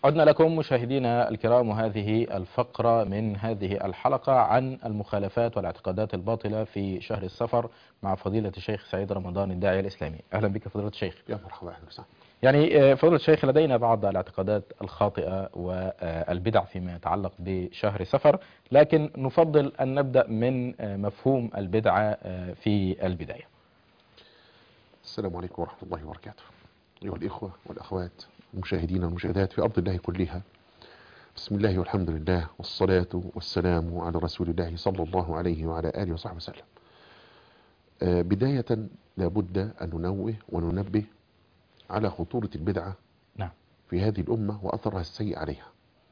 عدنا لكم مشاهدينا الكرام وهذه الفقرة من هذه الحلقة عن المخالفات والاعتقادات الباطلة في شهر السفر مع فضيلة الشيخ سعيد رمضان الداعية الإسلامي أهلا بك فضيلة الشيخ يا مرحبا أهلا وسهلا يعني فضيلة الشيخ لدينا بعض الاعتقادات الخاطئة والبدع فيما يتعلق بشهر سفر لكن نفضل أن نبدأ من مفهوم البدعة في البداية السلام عليكم ورحمة الله وبركاته أيها الإخوة والأخوات المشاهدين والمشاهدات في أرض الله كلها بسم الله والحمد لله والصلاة والسلام على رسول الله صلى الله عليه وعلى آله وصحبه وسلم آه بداية لابد أن ننوه وننبه على خطورة البدعة نعم في هذه الأمة وأثرها السيء عليها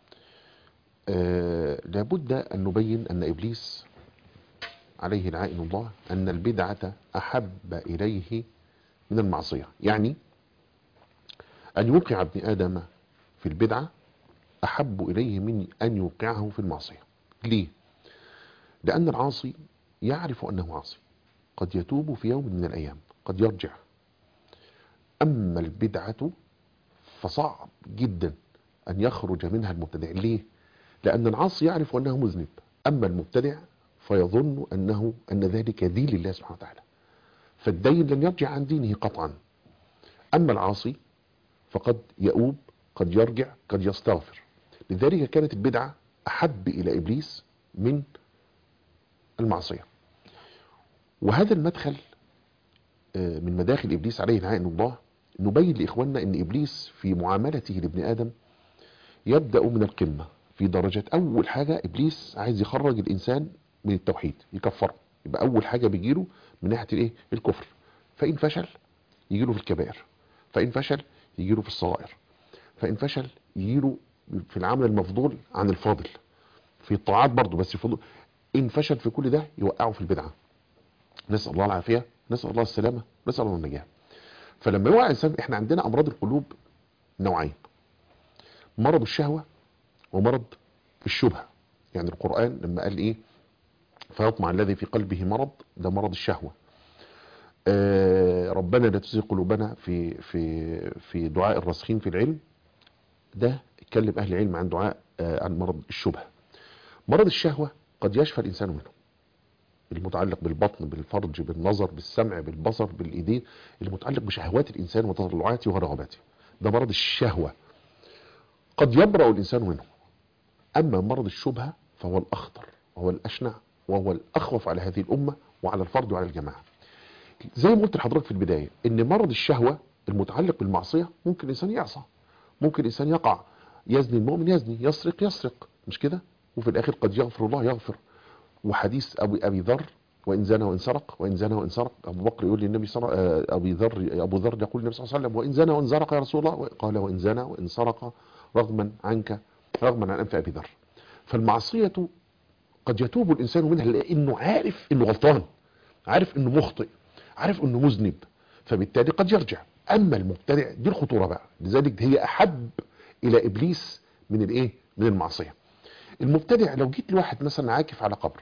آه لابد أن نبين أن إبليس عليه العائن الله أن البدعة أحب إليه من المعصية يعني أن يوقع ابن آدم في البدعة أحب إليه من أن يوقعه في المعصية ليه؟ لأن العاصي يعرف أنه عاصي قد يتوب في يوم من الأيام قد يرجع أما البدعة فصعب جدا أن يخرج منها المبتدع ليه؟ لأن العاصي يعرف أنه مذنب أما المبتدع فيظن أنه أن ذلك دين لله سبحانه وتعالى فالدين لن يرجع عن دينه قطعا أما العاصي فقد يؤوب قد يرجع قد يستغفر لذلك كانت البدعة أحب إلى إبليس من المعصية وهذا المدخل من مداخل إبليس عليه العائن الله نبين لإخواننا أن إبليس في معاملته لابن آدم يبدأ من القمة في درجة أول حاجة إبليس عايز يخرج الإنسان من التوحيد يكفره يبقى أول حاجة بيجيله من ناحية الإيه؟ الكفر فإن فشل يجيله في الكبائر فإن فشل يجيله في الصغائر فإن فشل يجيله في العمل المفضول عن الفاضل في الطاعات برضه بس فضل إن فشل في كل ده يوقعه في البدعة نسأل الله العافية نسأل الله السلامة نسأل الله النجاة فلما يوقع الإنسان إحنا عندنا أمراض القلوب نوعين مرض الشهوة ومرض الشبهة يعني القرآن لما قال إيه فيطمع الذي في قلبه مرض ده مرض الشهوة آه ربنا لا تزغ قلوبنا في في في دعاء الراسخين في العلم ده اتكلم اهل العلم عن دعاء آه عن مرض الشبهه مرض الشهوه قد يشفى الانسان منه المتعلق بالبطن بالفرج بالنظر بالسمع بالبصر بالايدين المتعلق بشهوات الانسان وتطلعاته ورغباته ده مرض الشهوه قد يبرأ الانسان منه اما مرض الشبهه فهو الاخطر وهو الاشنع وهو الاخوف على هذه الامه وعلى الفرد وعلى الجماعه زي ما قلت لحضرتك في البداية ان مرض الشهوة المتعلق بالمعصية ممكن الانسان يعصى ممكن الانسان يقع يزني المؤمن يزني يسرق يسرق مش كده وفي الاخر قد يغفر الله يغفر وحديث ابي ابي ذر وان زنى وان سرق وان زنى وان سرق ابو بكر يقول للنبي صلى الله عليه وسلم ابي ذر ابو ذر يقول للنبي صلى الله عليه وسلم وان زنى وان سرق يا رسول الله قال وان زنى وان سرق رغما عنك رغما عن انف ابي ذر فالمعصية قد يتوب الانسان منها لانه عارف انه غلطان عارف انه مخطئ عارف انه مذنب فبالتالي قد يرجع اما المبتدع دي الخطوره بقى لذلك هي احب الى ابليس من الايه من المعصيه المبتدع لو جيت لواحد مثلا عاكف على قبر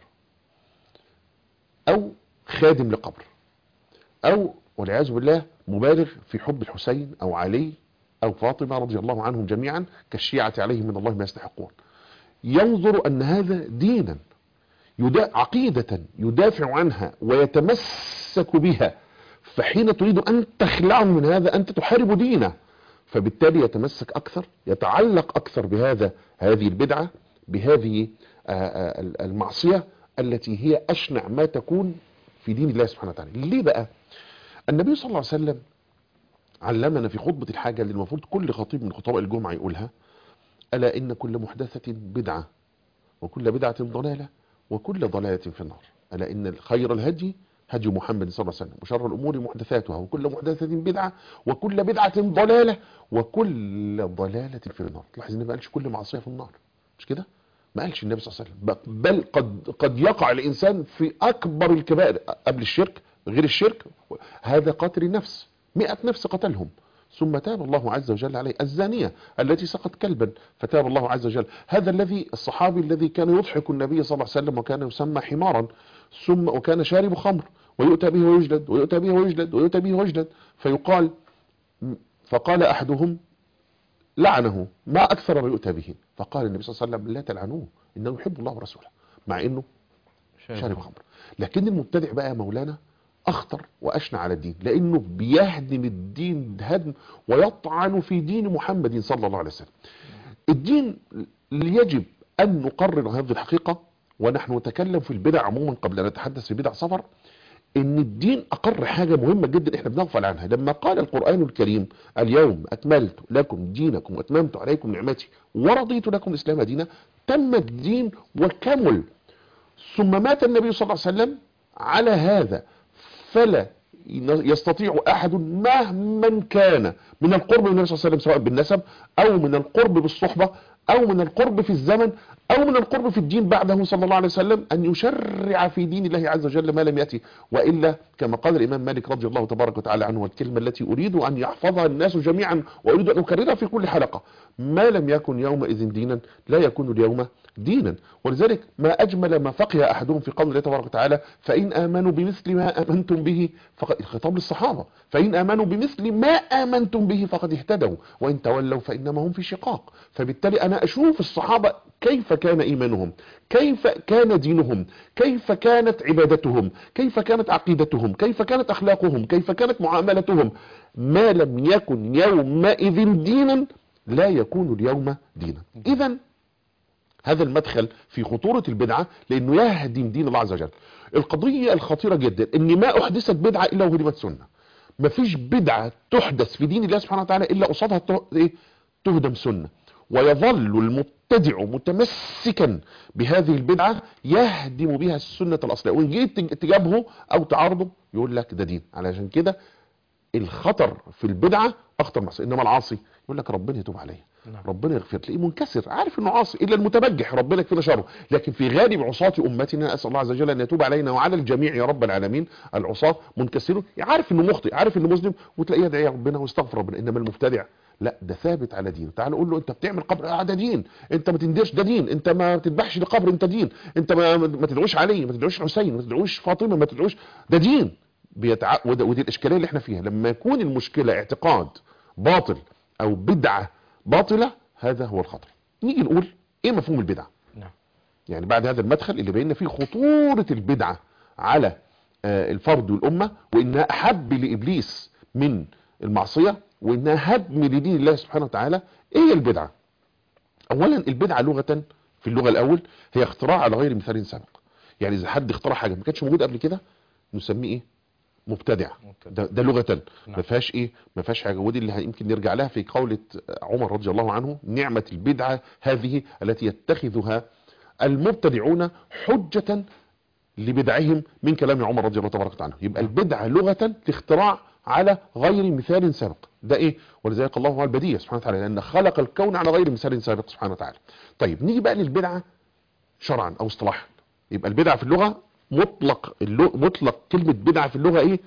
او خادم لقبر او والعياذ بالله مبالغ في حب الحسين او علي او فاطمه رضي الله عنهم جميعا كالشيعه عليهم من الله ما يستحقون ينظر ان هذا دينا يدا عقيدة يدافع عنها ويتمسك بها فحين تريد أن تخلعه من هذا أنت تحارب دينه فبالتالي يتمسك أكثر يتعلق أكثر بهذا هذه البدعة بهذه المعصية التي هي أشنع ما تكون في دين الله سبحانه وتعالى ليه بقى النبي صلى الله عليه وسلم علمنا في خطبة الحاجة اللي المفروض كل خطيب من خطباء الجمعة يقولها ألا إن كل محدثة بدعة وكل بدعة ضلالة وكل ضلالة في النار ألا إن خير الهدي هدي محمد صلى الله عليه وسلم وشر الأمور محدثاتها وكل محدثة بدعة وكل بدعة ضلالة وكل ضلالة في النار تلاحظ إن ما قالش كل معصية في النار مش كده ما قالش النبي صلى الله عليه وسلم بل قد قد يقع الإنسان في أكبر الكبائر قبل الشرك غير الشرك هذا قاتل النفس مئة نفس قتلهم ثم تاب الله عز وجل عليه الزانية التي سقط كلبا فتاب الله عز وجل هذا الذي الصحابي الذي كان يضحك النبي صلى الله عليه وسلم وكان يسمى حمارا ثم وكان شارب خمر ويؤتى به ويجلد ويؤتى به ويجلد ويؤتى به ويجلد فيقال فقال أحدهم لعنه ما أكثر ما يؤتى به فقال النبي صلى الله عليه وسلم لا تلعنوه إنه يحب الله ورسوله مع إنه شارب خمر لكن المبتدع بقى يا مولانا أخطر وأشنع على الدين لأنه بيهدم الدين هدم ويطعن في دين محمد صلى الله عليه وسلم الدين يجب أن نقرر هذه الحقيقة ونحن نتكلم في البدع عموما قبل أن نتحدث في بدع سفر ان الدين اقر حاجة مهمة جدا احنا بنغفل عنها لما قال القرآن الكريم اليوم اكملت لكم دينكم واتممت عليكم نعمتي ورضيت لكم الاسلام دينا تم الدين وكمل ثم مات النبي صلى الله عليه وسلم على هذا فلا يستطيع احد مهما كان من القرب من النبي صلى الله عليه وسلم سواء بالنسب او من القرب بالصحبة او من القرب في الزمن او من القرب في الدين بعده صلى الله عليه وسلم ان يشرع في دين الله عز وجل ما لم يأتي وإلا كما قال الامام مالك رضي الله تبارك وتعالى عنه والكلمة التي اريد ان يحفظها الناس جميعا واريد ان اكررها في كل حلقة ما لم يكن يومئذ دينا لا يكون اليوم دينا ولذلك ما اجمل ما فقه احدهم في قول الله تبارك وتعالى فان امنوا بمثل ما امنتم به فقد الخطاب للصحابة فان امنوا بمثل ما امنتم به فقد اهتدوا وان تولوا فانما هم في شقاق فبالتالي انا اشوف الصحابة كيف كان ايمانهم كيف كان دينهم كيف كانت عبادتهم كيف كانت عقيدتهم كيف كانت اخلاقهم كيف كانت معاملتهم ما لم يكن يومئذ دينا لا يكون اليوم دينا اذا هذا المدخل في خطورة البدعة لانه يهدم دين الله عز وجل القضية الخطيرة جدا ان ما احدثت بدعة الا وهدمت سنة مفيش بدعة تحدث في دين الله سبحانه وتعالى الا قصادها تهدم سنة ويظل المبتدع متمسكا بهذه البدعة يهدم بها السنة الأصلية وإن جيت تجابه أو تعارضه يقول لك ده دين علشان كده الخطر في البدعة أخطر معصية إنما العاصي يقول لك ربنا يتوب عليه نعم. ربنا يغفر لي منكسر عارف انه عاصي الا المتبجح ربنا يكفينا شره لكن في غالب عصاة امتنا اسال الله عز وجل ان يتوب علينا وعلى الجميع يا رب العالمين العصاة منكسرون عارف انه مخطئ عارف انه مسلم وتلاقيه يدعي ربنا ويستغفر ربنا انما المبتدع لا ده ثابت على دين تعال قول له انت بتعمل قبر اه ده دين انت ما تنديش ده دين انت ما تذبحش لقبر انت دين انت ما ما تدعوش علي ما تدعوش حسين ما تدعوش فاطمه ما تدعوش ده دين بيتع... وده ودي الاشكاليه اللي احنا فيها لما يكون المشكله اعتقاد باطل او بدعه باطله هذا هو الخطر نيجي نقول ايه مفهوم البدعه نعم يعني بعد هذا المدخل اللي بينا فيه خطوره البدعه على آه، الفرد والامه وانها احب لابليس من المعصيه وانها هدم لدين الله سبحانه وتعالى ايه هي البدعه اولا البدعه لغه في اللغه الاول هي اختراع على غير مثال سابق يعني اذا حد اخترع حاجه ما كانتش موجوده قبل كده نسميه ايه مبتدع مبتدع. ده, ده لغه نعم. ما فيهاش ايه ما فيهاش حاجه ودي اللي يمكن نرجع لها في قولة عمر رضي الله عنه نعمه البدعه هذه التي يتخذها المبتدعون حجه لبدعهم من كلام عمر رضي الله تبارك عنه يبقى البدعة لغة الاختراع على غير مثال سابق ده ايه ولذلك الله هو البديع سبحانه وتعالى لان خلق الكون على غير مثال سابق سبحانه وتعالى طيب نيجي بقى للبدعة شرعا او اصطلاحا يبقى البدعة في اللغة مطلق اللغة مطلق كلمة بدعة في اللغة ايه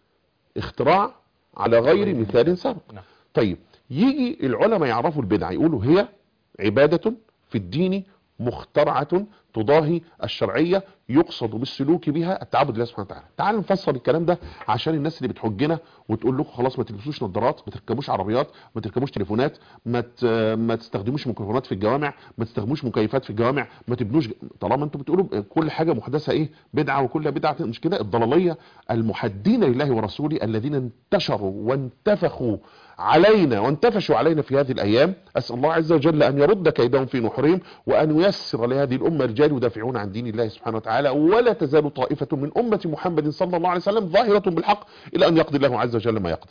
اختراع على غير مثال سابق نعم. طيب يجي العلماء يعرفوا البدعة يقولوا هي عبادة في الدين مخترعة تضاهي الشرعية يقصد بالسلوك بها التعبد لله سبحانه وتعالى تعال نفصل الكلام ده عشان الناس اللي بتحجنا وتقول لكم خلاص ما تلبسوش نظارات ما تركبوش عربيات ما تركبوش تليفونات ما ت- ما تستخدموش ميكروفونات في الجوامع ما تستخدموش مكيفات في الجوامع ما تبنوش طالما انتم بتقولوا كل حاجة محدثة ايه بدعة وكل بدعة مش كده الضلالية المحدين لله ورسوله الذين انتشروا وانتفخوا علينا وانتفشوا علينا في هذه الأيام أسأل الله عز وجل أن يرد كيدهم في نحورهم وأن ييسر لهذه الأمة رجال يدافعون عن دين الله سبحانه وتعالى ولا تزال طائفة من أمة محمد صلى الله عليه وسلم ظاهرة بالحق إلى أن يقضي الله عز وجل ما يقضي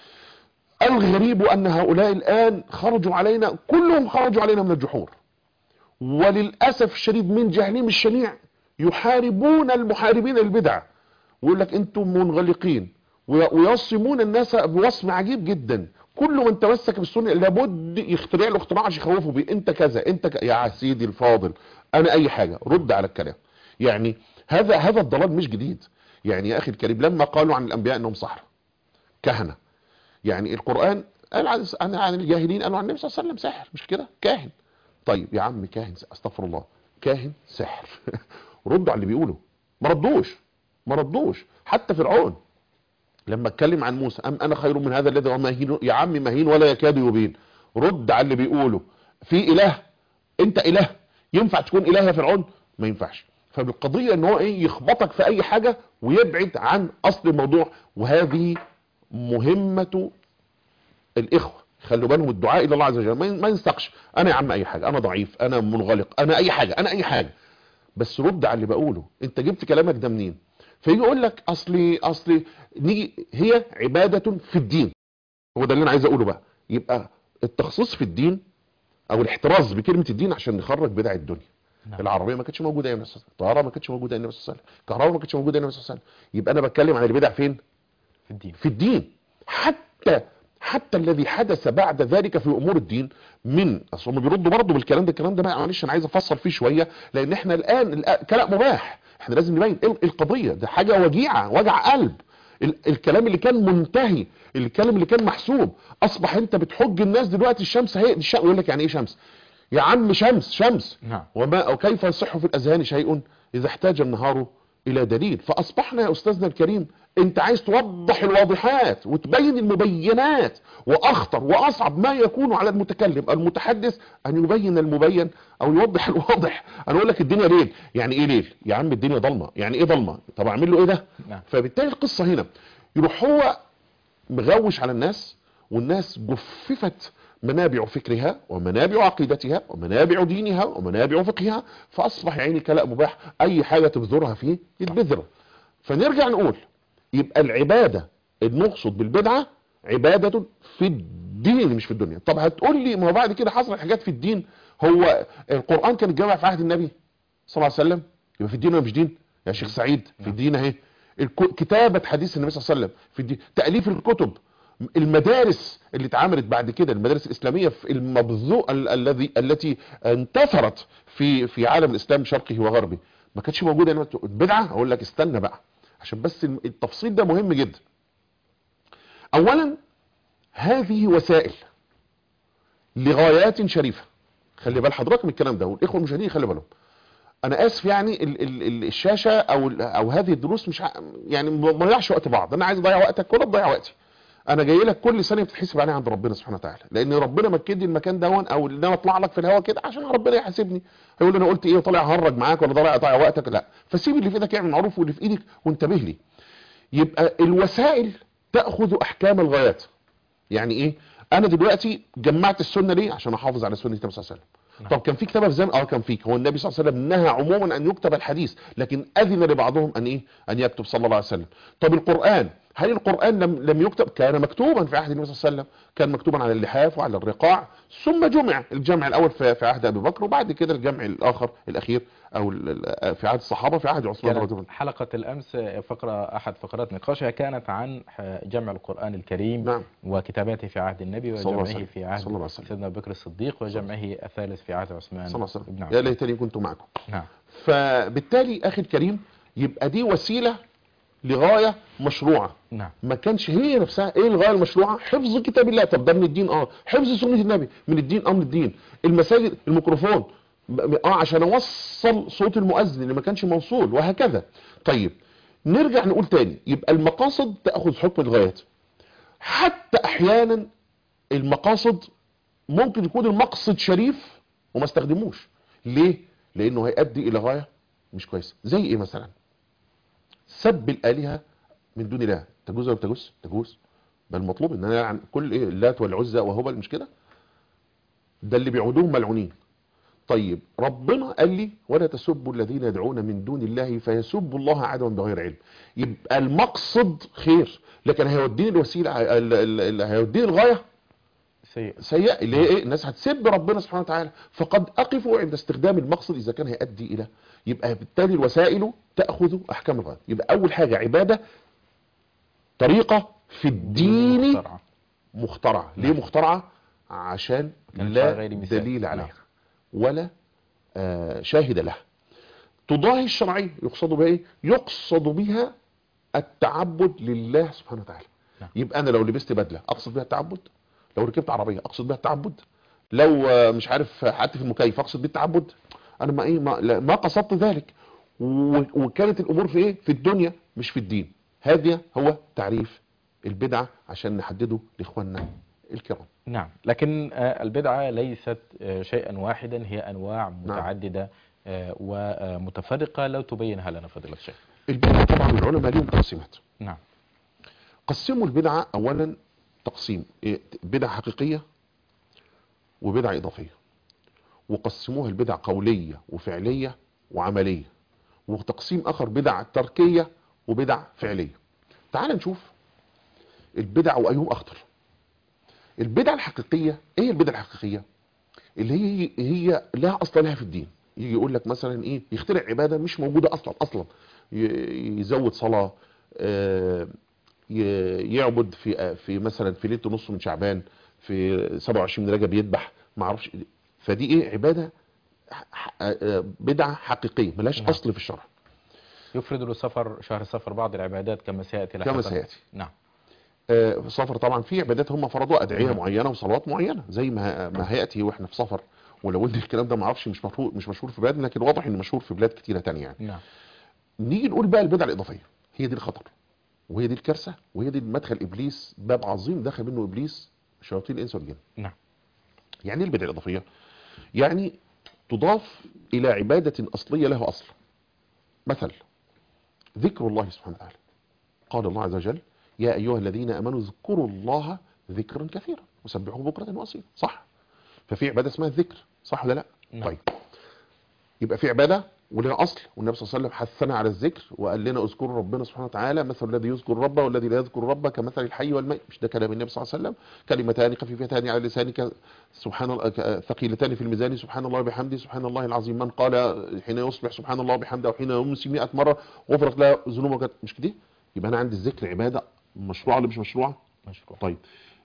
الغريب أن هؤلاء الآن خرجوا علينا كلهم خرجوا علينا من الجحور وللأسف الشديد من جهلهم الشنيع يحاربون المحاربين البدع ويقول لك انتم منغلقين وي- ويصمون الناس بوصم عجيب جدا كل من تمسك بالسنه لابد يخترع له اختراع عشان يخوفوا بيه انت كذا انت ك... يا سيدي الفاضل انا اي حاجه رد على الكلام يعني هذا هذا الضلال مش جديد يعني يا اخي الكريم لما قالوا عن الانبياء انهم سحره كهنه يعني القران قال عن عن- عن الجاهلين قالوا عن النبي صلى الله عليه وسلم ساحر مش كده كاهن طيب يا عم كاهن س- استغفر الله كاهن سحر ردوا على اللي بيقولوا ما ردوش ما ردوش حتى فرعون لما اتكلم عن موسى ام انا خير من هذا الذي هو مهين يا عم مهين ولا يكاد يبين رد على اللي بيقوله في اله انت اله ينفع تكون اله يا فرعون ما ينفعش فبالقضية ان هو ايه يخبطك في اي حاجة ويبعد عن اصل الموضوع وهذه مهمة الاخوة خلوا بالهم الدعاء الى الله عز وجل ما ينسقش انا يا عم اي حاجة انا ضعيف انا منغلق انا اي حاجة انا اي حاجة بس رد على اللي بقوله انت جبت كلامك ده منين فيجي يقول لك اصلي اصلي نيجي هي عبادة في الدين هو ده اللي انا عايز اقوله بقى يبقى التخصيص في الدين او الاحتراز بكلمة الدين عشان نخرج بدع الدنيا نعم. العربيه ما كانتش موجوده ايام النبي صلى الله عليه وسلم الطياره ما كانتش موجوده ايام النبي صلى الله عليه وسلم الكهرباء ما كانتش موجوده ايام النبي صلى الله عليه وسلم يبقى انا بتكلم عن البدع فين في الدين في الدين حتى حتى الذي حدث بعد ذلك في امور الدين من اصل هم بيردوا برضه بالكلام ده الكلام ده بقى معلش انا عايز افصل فيه شويه لان احنا الان الآن- كلام مباح احنا لازم نبين ايه القضيه ده حاجه وجيعه وجع قلب ال- الكلام اللي كان منتهي الكلام اللي كان محسوب اصبح انت بتحج الناس دلوقتي الشمس هي الشمس يقول لك يعني ايه شمس يا عم شمس شمس نعم وما أو كيف يصح في الأذهان شيء إذا احتاج النهار إلى دليل فأصبحنا يا أستاذنا الكريم أنت عايز توضح الواضحات وتبين المبينات وأخطر وأصعب ما يكون على المتكلم المتحدث أن يبين المبين أو يوضح الواضح أنا أقول لك الدنيا ليل يعني إيه ليل يا عم الدنيا ضلمة يعني إيه ضلمة طب أعمل له إيه ده نعم فبالتالي القصة هنا يروح هو مغوش على الناس والناس جففت منابع فكرها ومنابع عقيدتها ومنابع دينها ومنابع فقهها فأصبح يعني كلام مباح أي حاجة تبذرها فيه يتبذر فنرجع نقول يبقى العبادة اللي نقصد بالبدعة عبادة في الدين مش في الدنيا طب هتقول لي ما هو بعد كده حصلت حاجات في الدين هو القرآن كان اتجمع في عهد النبي صلى الله عليه وسلم يبقى في الدين ولا مش دين يا شيخ سعيد في الدين اهي الك- كتابة حديث النبي صلى الله عليه وسلم في الدين تأليف الكتب المدارس اللي اتعملت بعد كده المدارس الإسلامية في المبذوء ال- الذي التي انتثرت في في عالم الإسلام شرقه وغربه ما كانتش موجودة هنا بدعة اقول لك استنى بقى عشان بس الم- التفصيل ده مهم جدا اولا هذه وسائل لغايات شريفة خلي بال حضرتك من الكلام ده والاخوه المشاهدين خلي بالهم انا اسف يعني ال ال ال الشاشه او ال او هذه الدروس مش ع- يعني ما نضيعش وقت بعض انا عايز اضيع وقتك ولا تضيع وقتي انا جاي لك كل ثانيه بتتحسب عليها عند ربنا سبحانه وتعالى لان ربنا مكدني المكان دون او ان انا اطلع لك في الهواء كده عشان ربنا يحاسبني هيقول لي انا قلت ايه وطالع هرج معاك ولا طالع اضيع وقتك لا فسيب اللي في ايدك يعمل معروف واللي في ايدك وانتبه لي يبقى الوسائل تاخذ احكام الغايات يعني ايه انا دلوقتي جمعت السنه ليه عشان احافظ على سنه النبي صلى الله عليه وسلم نعم. طب كان في كتابه في زمان اه كان في هو النبي صلى الله عليه وسلم نهى عموما ان يكتب الحديث لكن اذن لبعضهم ان ايه ان يكتب صلى الله عليه وسلم طب القران هل القران لم لم يكتب كان مكتوبا في عهد النبي صلى الله عليه وسلم كان مكتوبا على اللحاف وعلى الرقاع ثم جمع الجمع الاول في في عهد ابي بكر وبعد كده الجمع الاخر الاخير او ال- ال- في عهد الصحابه في عهد عثمان رضي الله عنه كانت حلقة الأمس فقرة أحد فقرات نقاشها كانت عن جمع القرآن الكريم نعم وكتاباته في عهد النبي صلى الله عليه وجمعه وسلم. في عهد صلى الله عليه وسلم. سيدنا أبو بكر الصديق وجمعه الثالث في عهد عثمان صلى الله عليه بن وسلم عفان. يا ليتني كنت معكم نعم فبالتالي اخي الكريم يبقى دي وسيله لغايه مشروعه نعم ما كانش هي نفسها ايه الغايه المشروعه حفظ كتاب الله طب ده من الدين اه حفظ سنه النبي من الدين اه من الدين المساجد الميكروفون ب- اه عشان اوصل صوت المؤذن اللي ما كانش موصول وهكذا طيب نرجع نقول تاني يبقى المقاصد تاخذ حكم الغايات حتى احيانا المقاصد ممكن يكون المقصد شريف وما استخدموش ليه لانه هيؤدي الى غايه مش كويسه زي ايه مثلا سب الالهه من دون الله تجوز ولا تجوز تجوز بل المطلوب ان انا عن كل ايه اللات والعزى وهبل مش كده ده اللي بيعودوهم ملعونين طيب ربنا قال لي ولا تسبوا الذين يدعون من دون الله فيسبوا الله عدوا بغير علم يبقى المقصد خير لكن هيوديني الوسيله ال- ال- ال- هيوديني الغايه سيء سيئه اللي هي ايه الناس هتسب ربنا سبحانه وتعالى فقد اقفوا عند استخدام المقصد اذا كان هيؤدي الى يبقى بالتالي الوسائل تاخذ احكام الغايه يبقى اول حاجه عباده طريقه في الدين مخترعة. مخترعه ليه نعم. مخترعه عشان كانت لا على غير مثال. دليل نعم. عليها ولا آه شاهد لها تضاهي الشرعيه يقصد بها ايه يقصد بها التعبد لله سبحانه وتعالى نعم. يبقى انا لو لبست بدله اقصد بها التعبد لو ركبت عربيه اقصد بها التعبد لو آه، مش عارف قعدت في المكيف اقصد بيه التعبد انا ما ايه ما, لا ما قصدت ذلك و- وكانت الامور في ايه في الدنيا مش في الدين هذا هو تعريف البدعه عشان نحدده لاخواننا الكرام نعم لكن آه، البدعة ليست آه، شيئا واحدا هي أنواع متعددة آه، ومتفرقة لو تبينها لنا فضيلة الشيخ البدعة طبعا العلماء ليهم تقسيمات نعم قسموا البدعة أولا تقسيم إيه، بدعة حقيقية وبدعة إضافية وقسموها البدع قولية وفعلية وعملية وتقسيم آخر بدع تركية وبدع فعلية تعال نشوف البدع وأيهم أخطر البدع الحقيقية إيه هي البدع الحقيقية اللي هي هي لا أصل لها في الدين يجي يقول لك مثلا إيه يخترع عبادة مش موجودة أصلا أصلا ي- يزود صلاة آه، ي- يعبد في في مثلا في ليله نص من شعبان في 27 من رجب يذبح ما اعرفش فدي ايه عباده ح- ح- آه، بدعه حقيقيه ملهاش نعم. اصل في الشرع يفرد له سفر شهر سفر بعض العبادات كما سيأتي كما لاحقا سياتي نعم آه، في سفر طبعا في عبادات هم فرضوها ادعيه نعم. معينه وصلوات معينه زي ما ما هياتي واحنا في سفر ولو ان الكلام ده ما اعرفش مش مشهور مش مشهور في بلادنا لكن واضح انه مشهور في بلاد كتيره تانية يعني نعم نيجي نقول بقى البدع الاضافيه هي دي الخطر وهي دي الكارثه وهي دي مدخل ابليس باب عظيم دخل منه ابليس شياطين الانس والجن نعم يعني ايه البدع الاضافيه يعني تضاف الى عباده اصليه له اصل مثل ذكر الله سبحانه وتعالى قال الله عز وجل يا ايها الذين امنوا اذكروا الله ذكرا كثيرا وسبحوه بكره واصيلا صح ففي عباده اسمها الذكر صح ولا لا نعم. طيب يبقى في عباده ولها اصل والنبي صلى الله عليه وسلم حثنا على الذكر وقال لنا اذكروا ربنا سبحانه وتعالى مثل الذي يذكر ربه والذي لا يذكر ربه كمثل الحي والميت مش ده كلام النبي صلى الله عليه وسلم كلمتان خفيفتان على لسانك سبحان الله ك- ثقيلتان في الميزان سبحان الله وبحمده سبحان الله العظيم من قال حين يصبح سبحان الله وبحمده وحين يمسي 100 مره غفرت له ذنوبك مش كده يبقى انا عندي الذكر عباده مشروعه ولا مش مشروعه مشكور طيب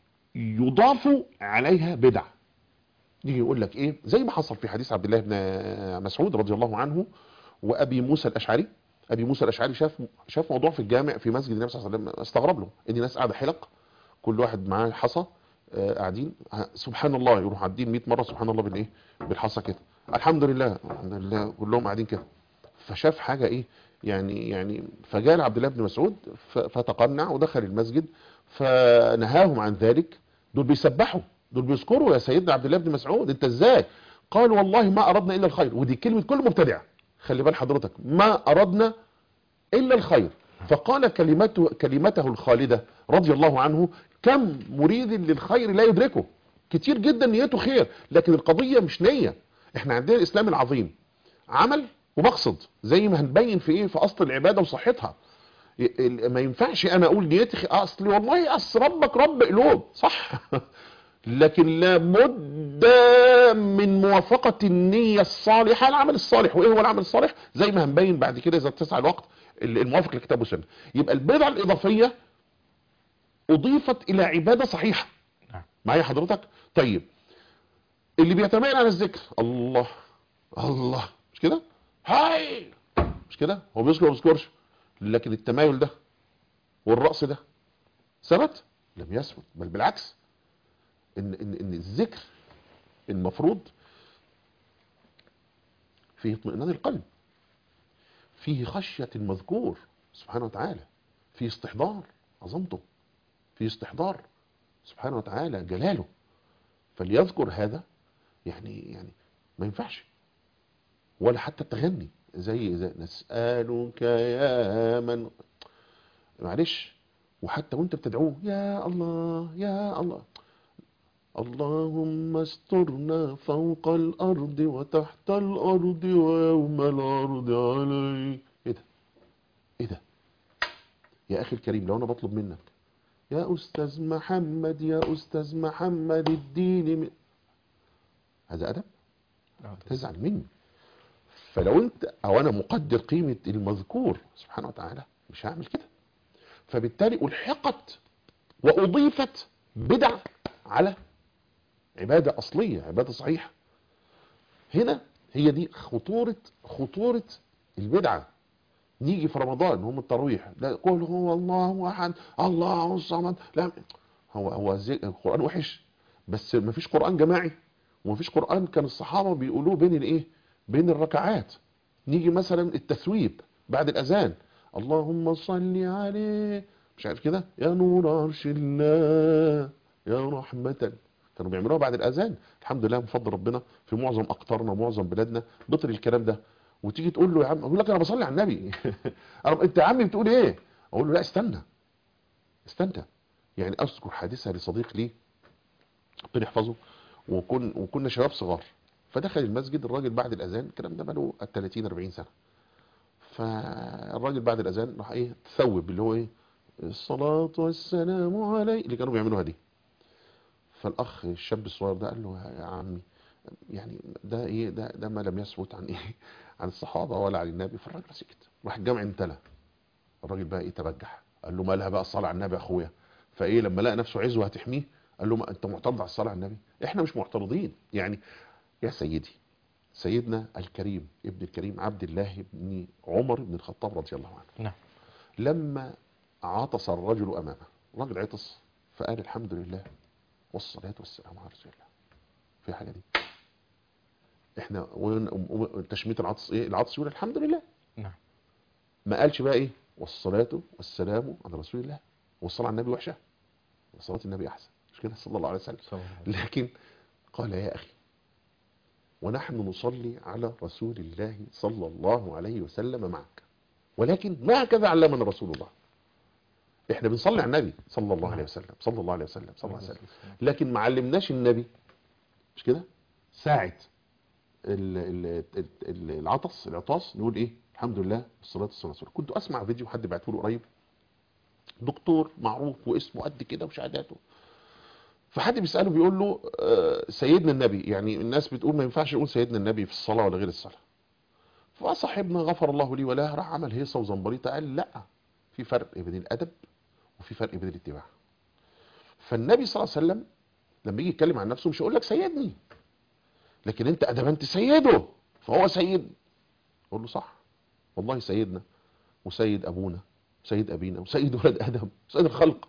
يضاف عليها بدع يجي يقول لك ايه زي ما حصل في حديث عبد الله بن مسعود رضي الله عنه وابي موسى الاشعري ابي موسى الاشعري شاف شاف موضوع في الجامع في مسجد النبي صلى الله عليه وسلم استغرب له ان ناس قاعده حلق كل واحد معاه حصى آه، قاعدين ه- سبحان الله يروح عادين 100 مره سبحان الله بالايه بالحصى كده الحمد لله الحمد لله كلهم قاعدين كده فشاف حاجه ايه يعني يعني فجاء عبد الله بن مسعود ف- فتقنع ودخل المسجد فنهاهم عن ذلك دول بيسبحوا دول بيذكروا يا سيدنا عبد الله بن مسعود انت ازاي قال والله ما اردنا الا الخير ودي كلمه كل مبتدع خلي بال حضرتك ما اردنا الا الخير فقال كلمته كلمته الخالده رضي الله عنه كم مريد للخير لا يدركه كتير جدا نيته خير لكن القضيه مش نيه احنا عندنا الاسلام العظيم عمل ومقصد زي ما هنبين في ايه في اصل العباده وصحتها ي- ال- ما ينفعش انا اقول نيتي خ- اصلي والله اصل ربك رب قلوب صح لكن لابد من موافقة النية الصالحة العمل الصالح وايه هو العمل الصالح زي ما هنبين بعد كده اذا اتسع الوقت ال- الموافق لكتاب والسنة يبقى البدعة الاضافية اضيفت الى عبادة صحيحة نعم. معايا حضرتك طيب اللي بيتمائل على الذكر الله الله مش كده هاي مش كده هو بيذكر ما بيذكرش لكن التمايل ده والرأس ده ثبت لم يثبت بل بالعكس ان ان ان الذكر المفروض فيه اطمئنان القلب فيه خشية المذكور سبحانه وتعالى فيه استحضار عظمته فيه استحضار سبحانه وتعالى جلاله فليذكر هذا يعني يعني ما ينفعش ولا حتى التغني زي, زي نسألك يا من معلش وحتى وانت بتدعوه يا الله يا الله اللهم استرنا فوق الأرض وتحت الأرض ويوم العرض علي ايه ده ايه ده يا أخي الكريم لو أنا بطلب منك يا أستاذ محمد يا أستاذ محمد اديني من... هذا أدب تزعل مني فلو انت او انا مقدر قيمة المذكور سبحانه وتعالى مش هعمل كده فبالتالي الحقت واضيفت بدع على عبادة اصلية عبادة صحيحة هنا هي دي خطورة خطورة البدعة نيجي في رمضان هم التراويح لا قل هو الله احد الله الصمد لا هو هو زي القرآن وحش بس ما فيش قرآن جماعي وما فيش قرآن كان الصحابة بيقولوه بين الايه بين الركعات نيجي مثلا التثويب بعد الاذان اللهم صل عليه مش عارف كده يا نور عرش الله يا رحمة كانوا بيعملوها بعد الأذان الحمد لله بفضل ربنا في معظم أقطارنا ومعظم بلادنا بطل الكلام ده وتيجي تقول له يا عم يقول لك أنا بصلي على النبي أنا أنت يا عمي بتقول إيه أقول له لا استنى استنى يعني أذكر حادثة لصديق لي ربنا يحفظه وكن وكنا شباب صغار فدخل المسجد الراجل بعد الأذان الكلام ده بقاله 30 40 سنة فالراجل بعد الأذان راح إيه تثوب اللي هو إيه الصلاة والسلام علي اللي كانوا بيعملوها دي فالاخ الشاب الصغير ده قال له يا عمي يعني ده ايه ده ده ما لم يثبت عن ايه عن الصحابه ولا عن النبي فالراجل سكت راح الجامع امتلى الراجل بقى ايه تبجح قال له مالها بقى الصلاه على النبي يا اخويا فايه لما لقى نفسه عزوه هتحميه قال له ما انت معترض على الصلاه على النبي احنا مش معترضين يعني يا سيدي سيدنا الكريم ابن الكريم عبد الله بن عمر بن الخطاب رضي الله عنه نعم لما عطس الرجل امامه الراجل عطس فقال الحمد لله والصلاة والسلام على رسول الله في حاجة دي احنا ون- و- تشميت العطس ايه العطس يقول الحمد لله نعم ما قالش بقى ايه والصلاة والسلام على رسول الله والصلاة على النبي وحشة وصلاة النبي احسن مش كده صلى الله عليه وسلم صلى الله عليه وسلم. لكن قال يا اخي ونحن نصلي على رسول الله صلى الله عليه وسلم معك ولكن ما هكذا علمنا رسول الله احنا بنصلي على النبي صلى الله عليه وسلم صلى الله عليه وسلم صلى الله عليه وسلم لكن ما علمناش النبي مش كده ساعة ال- ال- ال- ال- العطس العطاس نقول ايه الحمد لله والصلاة والسلام على رسول الله. كنت اسمع فيديو حد بعته له قريب دكتور معروف واسمه قد كده وشهاداته فحد بيسأله بيقول له آه، سيدنا النبي يعني الناس بتقول ما ينفعش نقول سيدنا النبي في الصلاة ولا غير الصلاة فصاحبنا غفر الله لي وله راح عمل هيصة وزنبريطة قال لا في فرق بين الأدب وفي فرق بين الاتباع فالنبي صلى الله عليه وسلم لما يجي يتكلم عن نفسه مش هيقول لك سيدني لكن انت ادم انت سيده فهو سيد اقول له صح والله سيدنا وسيد ابونا وسيد ابينا وسيد ولد ادم وسيد الخلق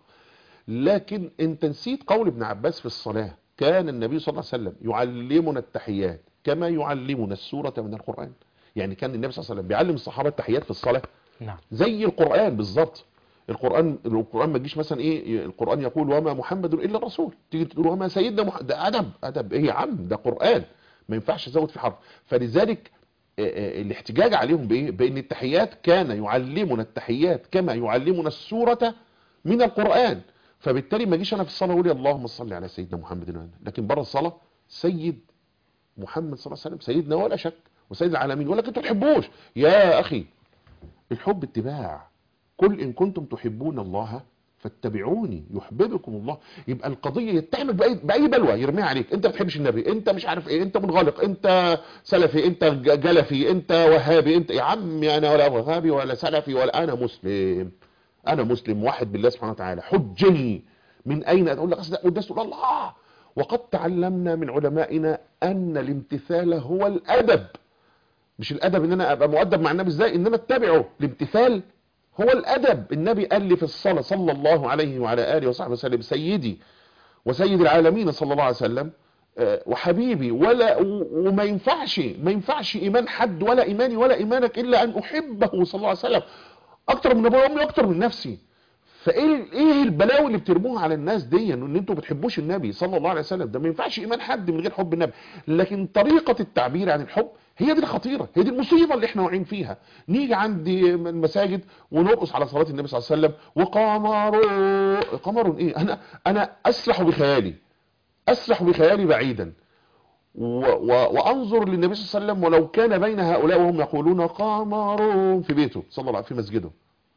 لكن انت نسيت قول ابن عباس في الصلاة كان النبي صلى الله عليه وسلم يعلمنا التحيات كما يعلمنا السورة من القرآن يعني كان النبي صلى الله عليه وسلم بيعلم الصحابة التحيات في الصلاة نعم زي القرآن بالظبط القرآن القرآن ما تجيش مثلا ايه القرآن يقول وما محمد الا الرسول تيجي تقول وما سيدنا محمد ده ادب ادب ايه يا عم ده قرآن ما ينفعش ازود في حرف فلذلك آه، آه، الاحتجاج عليهم بايه بان التحيات كان يعلمنا التحيات كما يعلمنا السورة من القرآن فبالتالي ما اجيش انا في الصلاة اقول يا اللهم صل على سيدنا محمد وعلى آله. لكن بره الصلاة سيد محمد صلى الله عليه وسلم سيدنا ولا شك وسيد العالمين ولكن انتوا تحبوش يا اخي الحب اتباع قل إن كنتم تحبون الله فاتبعوني يحببكم الله يبقى القضية يتهمك بأي, بأي بلوى يرميها عليك انت ما بتحبش النبي انت مش عارف ايه انت منغلق انت سلفي انت ج- جلفي انت وهابي انت يا عمي انا ولا وهابي ولا سلفي ولا انا مسلم انا مسلم واحد بالله سبحانه وتعالى حجني من اين اقول لك اصل قداس تقول الله وقد تعلمنا من علمائنا ان الامتثال هو الادب مش الادب ان انا ابقى مؤدب مع النبي ازاي ان انا اتبعه الامتثال هو الادب النبي قال لي في الصلاه صلى الله عليه وعلى اله وصحبه وسلم سيدي وسيد العالمين صلى الله عليه وسلم آه، وحبيبي ولا و- وما ينفعش ما ينفعش ايمان حد ولا ايماني ولا ايمانك الا ان احبه صلى الله عليه وسلم اكتر من ابويا وامي اكتر من نفسي فايه ايه البلاوي اللي بترموها على الناس دي ان انتوا بتحبوش النبي صلى الله عليه وسلم ده ما ينفعش ايمان حد من غير حب النبي لكن طريقه التعبير عن الحب هي دي الخطيره هي دي المصيبه اللي احنا واقعين فيها نيجي عند المساجد ونرقص على صلاه النبي صلى الله عليه وسلم وقمر قمر ايه انا انا اسرح بخيالي اسرح بخيالي بعيدا و و وانظر للنبي صلى الله عليه وسلم ولو كان بين هؤلاء وهم يقولون قمر في بيته صلى الله عليه وسلم في مسجده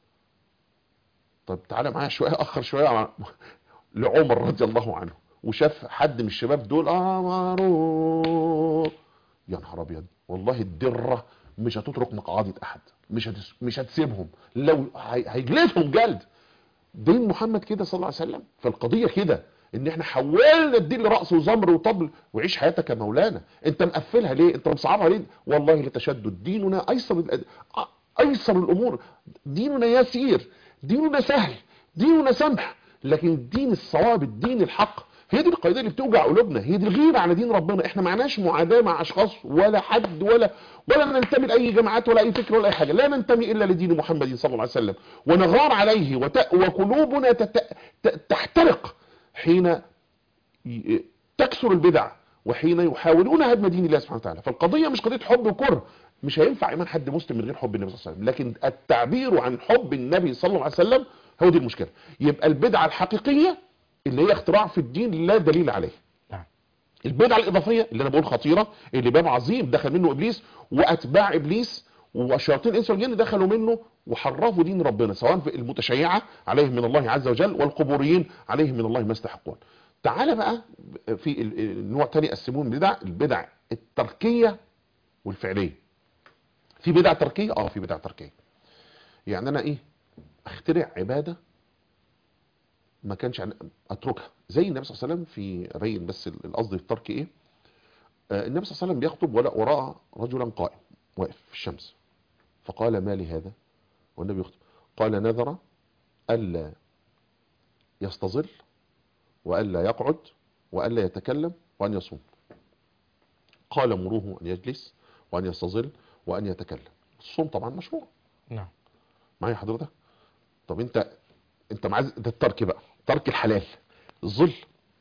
طب تعالى معايا شويه اخر شويه على- لعمر رضي الله عنه وشاف حد من الشباب دول قمروا يا نهار ابيض والله الدره مش هتترك مقعدة احد مش هتس... مش هتسيبهم لو هي... هيجلدهم جلد دين محمد كده صلى الله عليه وسلم فالقضيه كده ان احنا حولنا الدين لرأس وزمر وطبل وعيش حياتك يا مولانا انت مقفلها ليه انت مصعبها ليه والله لتشدد ديننا ايسر الأد... ايسر الامور ديننا يسير ديننا سهل ديننا سمح لكن الدين الصواب الدين الحق هي دي القضيه اللي بتوجع قلوبنا هي دي الغيره على دين ربنا احنا معناش معاداه مع اشخاص ولا حد ولا ولا ننتمي لاي جماعات ولا اي فكر ولا اي حاجه لا ننتمي الا لدين محمد صلى الله عليه وسلم ونغار عليه وت... وقلوبنا تت... ت... تحترق حين ي- تكثر البدع وحين يحاولون هدم دين الله سبحانه وتعالى فالقضيه مش قضيه حب وكره مش هينفع ايمان حد مسلم من غير حب النبي صلى الله عليه وسلم لكن التعبير عن حب النبي صلى الله عليه وسلم هو دي المشكله يبقى البدعه الحقيقيه اللي هي اختراع في الدين لا دليل عليه نعم البدعه الاضافيه اللي انا بقول خطيره اللي باب عظيم دخل منه ابليس واتباع ابليس وشياطين الانس والجن دخلوا منه وحرفوا دين ربنا سواء في المتشيعه عليهم من الله عز وجل والقبوريين عليهم من الله ما يستحقون تعال بقى في ال- النوع تاني قسموه من البدع البدع التركيه والفعليه في بدع تركيه اه في بدع تركيه يعني انا ايه اخترع عباده ما كانش عن اتركها زي النبي صلى الله عليه وسلم في ابين بس القصد في الترك ايه آه النبي صلى الله عليه وسلم بيخطب ولا وراء رجلا قائم واقف في الشمس فقال ما لهذا والنبي يخطب قال نذر الا يستظل والا يقعد والا يتكلم وان يصوم قال مروه ان يجلس وان يستظل وان يتكلم الصوم طبعا مشروع نعم معايا حضرتك طب انت انت مع ده الترك بقى ترك الحلال الظل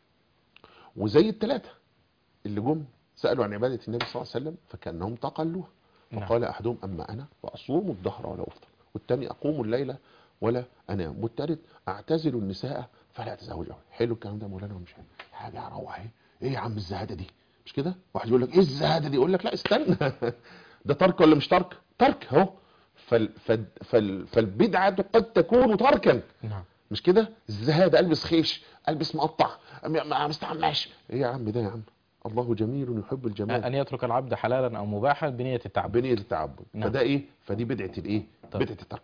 وزي الثلاثه اللي جم سالوا عن عباده النبي صلى الله عليه وسلم فكانهم تقلوها نعم. فقال احدهم اما انا فاصوم الدهر ولا افطر والثاني اقوم الليل ولا انام والثالث اعتزل النساء فلا اتزوجهن حلو الكلام ده يا مولانا ومش حلو حاجه روعه ايه ايه يا عم الزهاده دي مش كده واحد يقول لك ايه الزهاده دي يقول لك لا استنى ده ترك ولا مش ترك ترك اهو فال فال فال فالبدعه قد تكون تركا نعم مش كده الزهاده البس خيش البس مقطع ما ما مستعماش ايه يا عم ده يا عم الله جميل يحب الجمال أن يترك العبد حلالا أو مباحا بنية التعبد بنية التعبد نعم. فده ايه فدي بدعة الايه طيب. بدعة الترك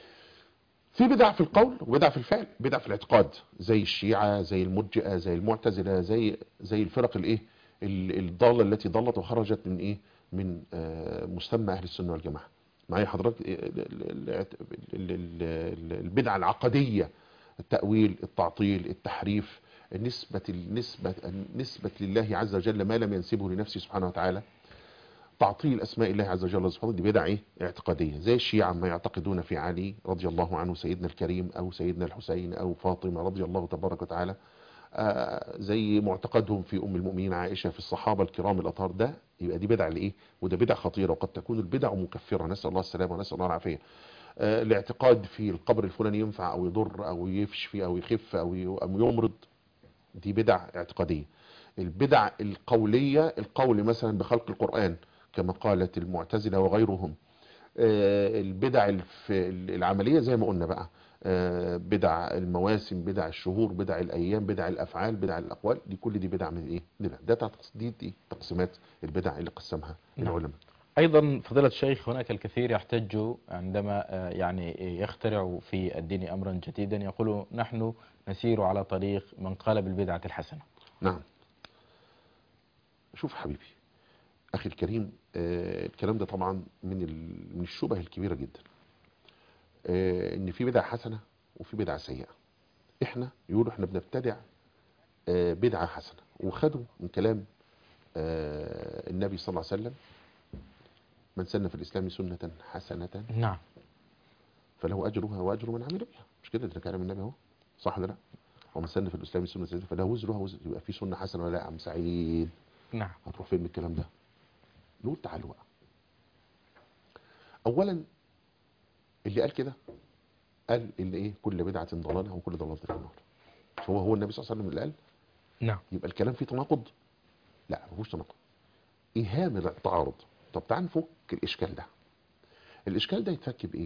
في بدع في القول وبدع في الفعل بدع في الاعتقاد زي الشيعة زي المرجئة زي المعتزلة زي زي الفرق الايه ال- الضالة التي ضلت وخرجت من ايه من آه، مسمى اهل السنة والجماعة معايا حضرتك ال- ال- ال- ال- ال- البدعة العقدية التأويل التعطيل التحريف نسبة النسبة نسبة لله عز وجل ما لم ينسبه لنفسه سبحانه وتعالى تعطيل اسماء الله عز وجل سبحانه دي بدع ايه اعتقاديه زي الشيعة ما يعتقدون في علي رضي الله عنه سيدنا الكريم او سيدنا الحسين او فاطمه رضي الله تبارك وتعالى آه زي معتقدهم في ام المؤمنين عائشه في الصحابه الكرام الاطهار ده يبقى دي بدع لايه وده بدع خطيره وقد تكون البدع مكفره نسال الله السلامه ونسال الله العافيه آه الاعتقاد في القبر الفلاني ينفع او يضر او يفشفي او يخف او ي- أو يمرض دي بدع اعتقاديه البدع القوليه القول مثلا بخلق القران كما قالت المعتزله وغيرهم آه، البدع الف- العمليه زي ما قلنا بقى آه، بدع المواسم بدع الشهور بدع الايام بدع الافعال بدع الاقوال دي كل دي بدع من ايه بدع ده تقص- دي, دي تقسيمات البدع اللي قسمها نعم. العلماء أيضا فضيلة الشيخ هناك الكثير يحتج عندما آه، يعني يخترع في الدين أمرا جديدا يقول نحن نسير على طريق من قال بالبدعة الحسنة نعم شوف حبيبي اخي الكريم آه الكلام ده طبعا من ال- من الشبه الكبيره جدا آه ان في بدعه حسنه وفي بدعه سيئه احنا يقولوا احنا بنبتدع آه بدعه حسنه وخدوا من كلام آه النبي صلى الله عليه وسلم من سن في الاسلام سنه حسنه نعم فله اجرها واجر من عمل بها مش كده ده كلام النبي اهو صح ولا لا ومن سن في الاسلام سنه سيئة فله وزرها وزر يبقى في سنه حسنه ولا لا يا عم سعيد نعم هتروح فين من الكلام ده نقول تعالوا بقى اولا اللي قال كده قال اللي ايه كل بدعه ضلاله وكل ضلاله في النار هو هو النبي صلى الله عليه وسلم اللي قال نعم يبقى الكلام فيه تناقض لا ما فيهوش تناقض ايهام التعارض طب تعال نفك الاشكال ده الاشكال ده يتفك بايه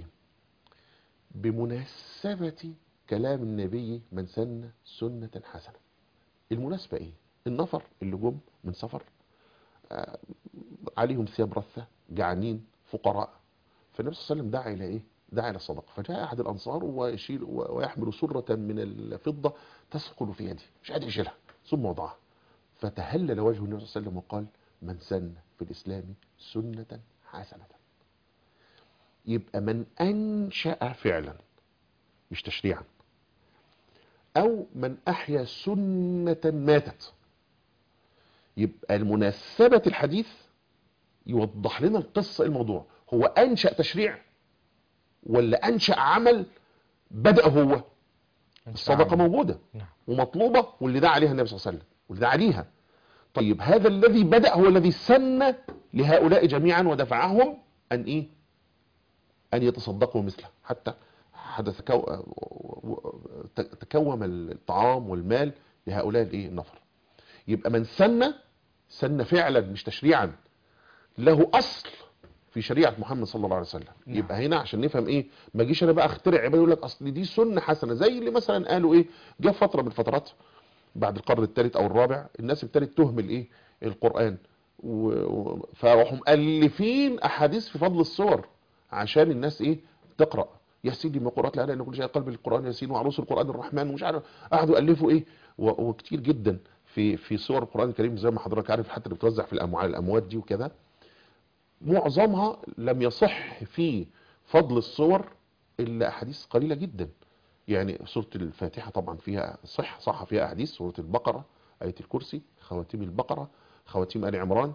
بمناسبه كلام النبي من سن سنه حسنه المناسبه ايه النفر اللي جم من سفر آه، عليهم ثياب رثه جعانين فقراء فالنبي صلى الله عليه وسلم دعا الى ايه دعا الى الصدقه فجاء احد الانصار ويشيل ويحمل سره من الفضه تثقل في يده مش قادر يشيلها ثم وضعها فتهلل وجه النبي صلى الله عليه وسلم وقال من سن في الاسلام سنه حسنه يبقى من انشا فعلا مش تشريعا او من احيا سنه ماتت يبقى المناسبه الحديث يوضح لنا القصه إيه الموضوع هو انشا تشريع ولا انشا عمل بدا هو الصدقه موجوده نعم ومطلوبه واللي دعا عليها النبي صلى الله عليه وسلم وده عليها طيب هذا الذي بدأ هو الذي سن لهؤلاء جميعا ودفعهم أن إيه أن يتصدقوا مثله حتى حدث كو... تكوم الطعام والمال لهؤلاء الإيه النفر يبقى من سن سن فعلا مش تشريعا له أصل في شريعة محمد صلى الله عليه وسلم نعم. يبقى هنا عشان نفهم ايه ما اجيش انا بقى اخترع عباده يقول لك اصل دي سنه حسنه زي اللي مثلا قالوا ايه جه فتره من الفترات بعد القرن الثالث او الرابع الناس ابتدت تهمل ايه القران و... و... فراحوا مؤلفين احاديث في فضل الصور عشان الناس ايه تقرا يا سيدي ما قرات لا لان كل شيء قلب القران ياسين وعروس القران الرحمن ومش عارف قعدوا يالفوا ايه و... وكتير جدا في في سور القران الكريم زي ما حضرتك عارف حتى اللي بتوزع في الاموال الاموات دي وكده معظمها لم يصح في فضل الصور الا احاديث قليله جدا يعني سوره الفاتحه طبعا فيها صح صح فيها احاديث سوره البقره ايه الكرسي خواتيم البقره خواتيم ال عمران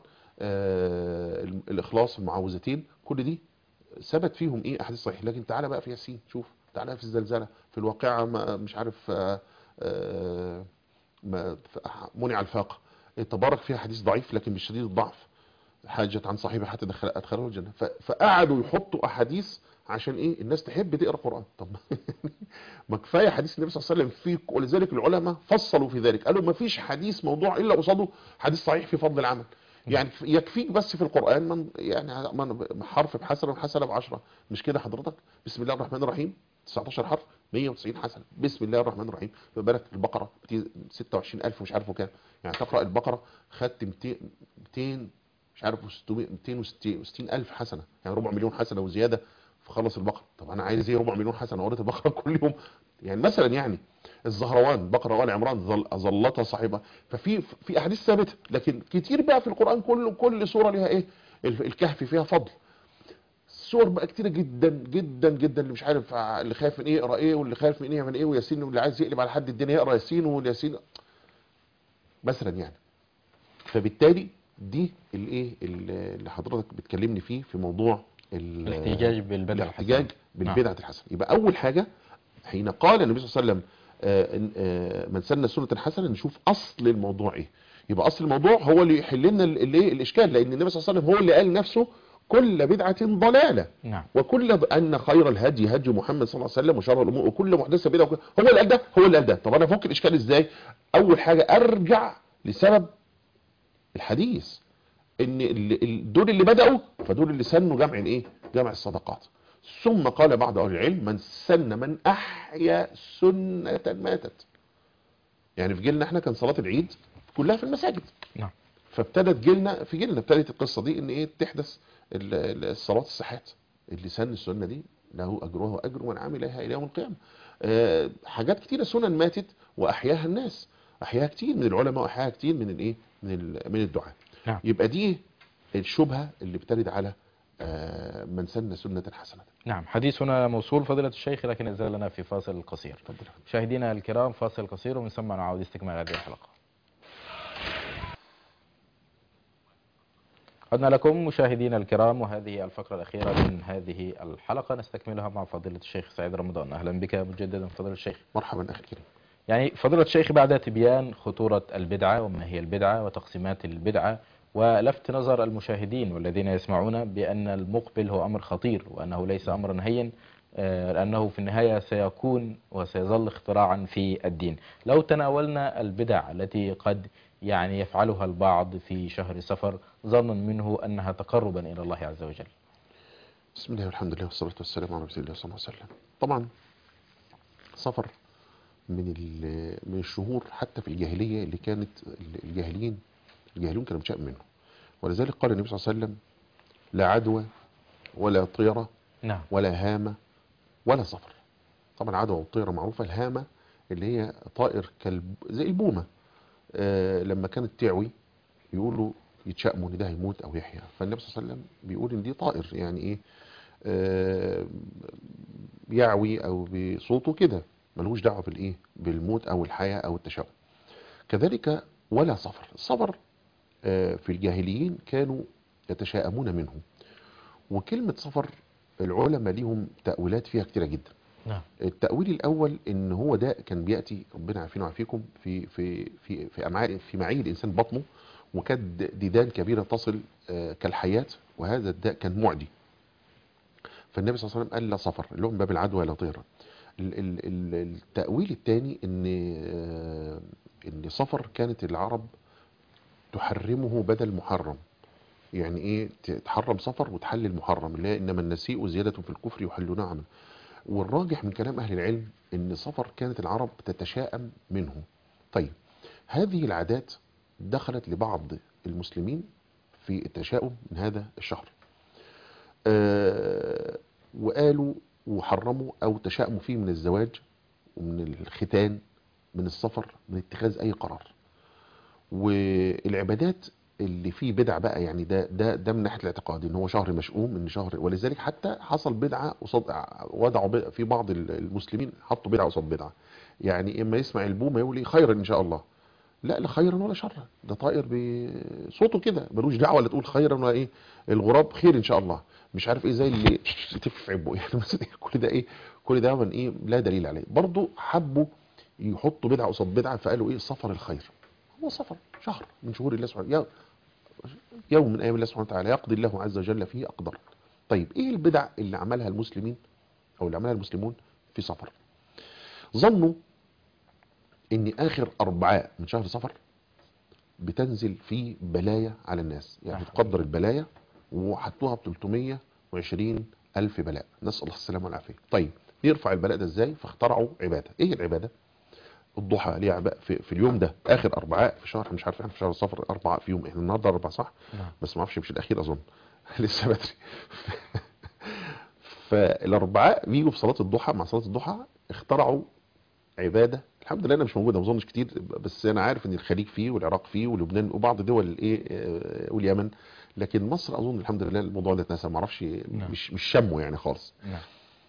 آه الاخلاص المعوذتين كل دي ثبت فيهم ايه احاديث صحيح لكن تعالى بقى في ياسين شوف تعالى في الزلزله في الواقعه ما مش عارف آه آه ما منع الفاقه تبارك فيها حديث ضعيف لكن مش شديد الضعف حاجة عن صاحبه حتى دخل ادخله الجنة فقعدوا يحطوا احاديث عشان ايه الناس تحب تقرا قران طب ما كفايه حديث النبي صلى الله عليه وسلم في ولذلك العلماء فصلوا في ذلك قالوا ما فيش حديث موضوع الا قصاده حديث صحيح في فضل العمل يعني يكفيك بس في القران من يعني من حرف بحسنه وحسنه بعشره مش كده حضرتك بسم الله الرحمن الرحيم 19 حرف 190 حسنه بسم الله الرحمن الرحيم في بالك البقره 26000 مش عارفه كام يعني تقرا البقره خدت 200 200 مش عارف 600 260 الف حسنه يعني ربع مليون حسنه وزياده فخلص البقره طب انا عايز ايه ربع مليون حسنه قريت البقره كل يوم يعني مثلا يعني الزهروان بقره وال عمران ظل ظلتها صاحبه ففي في احاديث ثابته لكن كتير بقى في القران كله كل سوره ليها ايه الكهف فيها فضل سور بقى كتيرة جدا جدا جدا اللي مش عارف اللي خايف من ايه يقرا ايه واللي خايف من ايه يعمل ايه وياسين واللي عايز يقلب على حد الدنيا يقرا ياسين والياسين مثلا يعني فبالتالي دي الايه اللي حضرتك بتكلمني فيه في موضوع الاحتجاج بالبدعه الاحتجاج بالبدعه الحسنه يبقى اول حاجه حين قال النبي صلى الله عليه وسلم من سن سنه حسنه نشوف اصل الموضوع ايه يبقى اصل الموضوع هو اللي يحل لنا الايه الاشكال لان النبي صلى الله عليه وسلم هو اللي قال نفسه كل بدعه ضلاله نعم وكل ان خير الهدي هدي محمد صلى الله عليه وسلم وشر الامور وكل محدثه بدعه هو اللي قال ده هو اللي قال ده طب انا افك الاشكال ازاي اول حاجه ارجع لسبب الحديث ان دول اللي بدأوا فدول اللي سنوا جمع ايه جمع الصدقات ثم قال بعض اهل العلم من سن من احيا سنة ماتت يعني في جيلنا احنا كان صلاة العيد كلها في المساجد نعم فابتدت جيلنا في جيلنا ابتدت القصة دي ان ايه تحدث الصلاة الصحات اللي سن السنة دي له اجرها واجر من عملها الى يوم القيامة أه حاجات كتيرة سنن ماتت واحياها الناس احياها كتير من العلماء واحياها كتير من الايه من من الدعاء نعم. يبقى دي الشبهة اللي بترد على من سن سنة حسنة نعم حديثنا موصول فضيلة الشيخ لكن نزل لنا في فاصل قصير مشاهدينا الكرام فاصل قصير ومن ثم نعود استكمال هذه الحلقة عدنا لكم مشاهدينا الكرام وهذه الفقرة الأخيرة من هذه الحلقة نستكملها مع فضيلة الشيخ سعيد رمضان أهلا بك مجددا فضيلة الشيخ مرحبا أخي الكريم يعني فضيلة الشيخ بعد تبيان خطورة البدعة وما هي البدعة وتقسيمات البدعة ولفت نظر المشاهدين والذين يسمعون بأن المقبل هو أمر خطير وأنه ليس أمرا هين لأنه في النهاية سيكون وسيظل اختراعا في الدين لو تناولنا البدع التي قد يعني يفعلها البعض في شهر سفر ظنا منه أنها تقربا إلى الله عز وجل بسم الله والحمد لله والصلاة والسلام على رسول الله صلى الله عليه وسلم طبعا سفر من من الشهور حتى في الجاهلية اللي كانت الجاهلين الجاهلون كانوا مشاء منه ولذلك قال النبي صلى الله عليه وسلم لا عدوى ولا طيرة نعم ولا هامة ولا سفر طبعا العدوى والطيرة معروفة الهامة اللي هي طائر كالب زي البومة آه لما كانت تعوي يقولوا يتشائموا ان ده هيموت او يحيا فالنبي صلى الله عليه وسلم بيقول ان دي طائر يعني ايه آه يعوي او بصوته كده ملوش دعوه بالايه بالموت او الحياه او التشاؤم كذلك ولا صفر الصفر آه في الجاهليين كانوا يتشائمون منه وكلمة صفر العلماء ليهم تأويلات فيها كتيرة جدا نعم التأويل الأول إن هو ده كان بيأتي ربنا عافينا وعافيكم في في في في أمعاء في معي الإنسان بطنه وكانت ديدان كبيرة تصل آه، كالحياة وهذا الداء كان معدي فالنبي صلى الله عليه وسلم قال لا صفر اللي هو من باب العدوى لا طيرة ال- ال- ال- التأويل الثاني إن آه، إن صفر كانت العرب تحرمه بدل محرم يعني ايه ت- تحرم صفر وتحلل محرم اللي هي انما النسيء زياده في الكفر يحل نعما والراجح من كلام اهل العلم ان صفر كانت العرب تتشائم منه طيب هذه العادات دخلت لبعض المسلمين في التشاؤم من هذا الشهر آه وقالوا وحرموا او تشاؤموا فيه من الزواج ومن الختان من السفر من اتخاذ اي قرار والعبادات اللي فيه بدع بقى يعني ده ده ده من ناحيه الاعتقاد ان هو شهر مشؤوم ان شهر ولذلك حتى حصل بدعه قصاد وضعوا بدعة في بعض المسلمين حطوا بدعه قصاد بدعه يعني اما يسمع البومه يقول لي خيرا ان شاء الله لا لا خيرا ولا شرا ده طائر بصوته كده ملوش دعوه ولا تقول خيرا ولا ايه الغراب خير ان شاء الله مش عارف ايه زي اللي تف في عبه يعني مثلا كل ده ايه كل ده من ايه لا دليل عليه برضو حبوا يحطوا بدعه قصاد بدعه فقالوا ايه سفر الخير هو سفر شهر من شهور الله سبحانه يوم, يوم من ايام الله سبحانه وتعالى يقضي الله عز وجل فيه اقدر طيب ايه البدع اللي عملها المسلمين او اللي عملها المسلمون في سفر ظنوا ان اخر اربعاء من شهر صفر بتنزل فيه بلايا على الناس يعني نعم. تقدر البلايا وحطوها ب 320 الف بلاء نسال الله السلامه والعافيه طيب يرفع البلاء ده ازاي فاخترعوا عباده ايه العباده الضحى ليه عباء في, في اليوم ده اخر اربعاء في شهر مش عارف احنا في شهر صفر اربعاء في يوم احنا النهارده اربعاء صح نعم بس ما اعرفش مش الاخير اظن لسه بدري فالاربعاء بيجوا في صلاه الضحى مع صلاه الضحى اخترعوا عباده الحمد لله انا مش موجوده ما اظنش كتير بس انا عارف ان الخليج فيه والعراق فيه ولبنان وبعض دول الايه آه، واليمن لكن مصر اظن الحمد لله الموضوع ده اتنسى ما اعرفش نعم. مش مش شمه يعني خالص نعم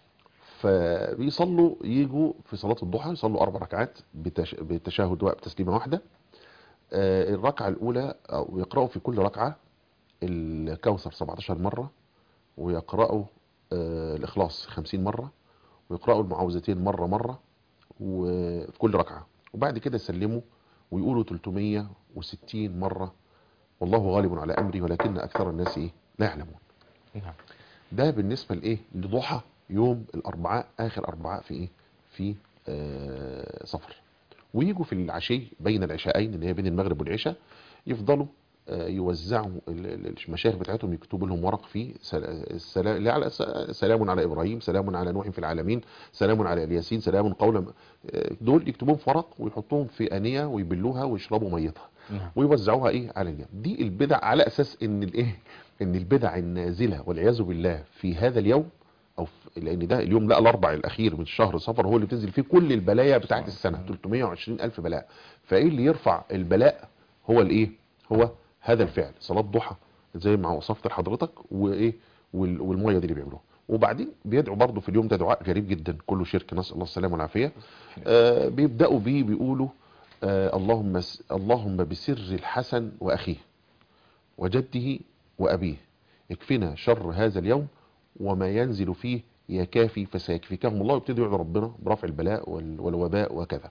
فبيصلوا يجوا في صلاة الضحى يصلوا أربع ركعات بتش... بتشهد بتسليمة واحدة آه، الركعة الأولى أو يقرأوا في كل ركعة الكوثر 17 مرة ويقرأوا آه، الإخلاص 50 مرة ويقرأوا المعوذتين مرة مرة وفي كل ركعة وبعد كده يسلموا ويقولوا 360 مرة والله غالب على أمري ولكن أكثر الناس إيه لا يعلمون نعم ده بالنسبة لإيه لضحى يوم الأربعاء آخر أربعاء في إيه في آه صفر ويجوا في العشي بين العشاءين اللي هي بين المغرب والعشاء يفضلوا آه يوزعوا ال- ال- المشايخ بتاعتهم يكتبوا لهم ورق فيه سل- السلام لا على س- سلام على ابراهيم سلام على نوح في العالمين سلام على الياسين سلام قولا آه، دول يكتبوهم في ورق ويحطوهم في انيه ويبلوها ويشربوا ميتها نعم ويوزعوها ايه على الجميع دي البدع على اساس ان الايه ان البدع النازله والعياذ بالله في هذا اليوم او في لان ده اليوم لا الاربع الاخير من شهر صفر هو اللي بتنزل فيه كل البلايا بتاعت السنه 320 الف بلاء فايه اللي يرفع البلاء هو الايه هو هذا الفعل صلاه ضحى زي ما وصفت لحضرتك وايه وال- والميه دي اللي بيعملوها وبعدين بيدعوا برضه في اليوم ده دعاء غريب جدا كله شرك نسال الله السلامه والعافيه آه بيبداوا بيه بيقولوا آه اللهم س- اللهم بسر الحسن واخيه وجده وابيه اكفنا شر هذا اليوم وما ينزل فيه يا كافي فسيكفيكهم الله ويبتدوا يدعوا ربنا برفع البلاء وال- والوباء وكذا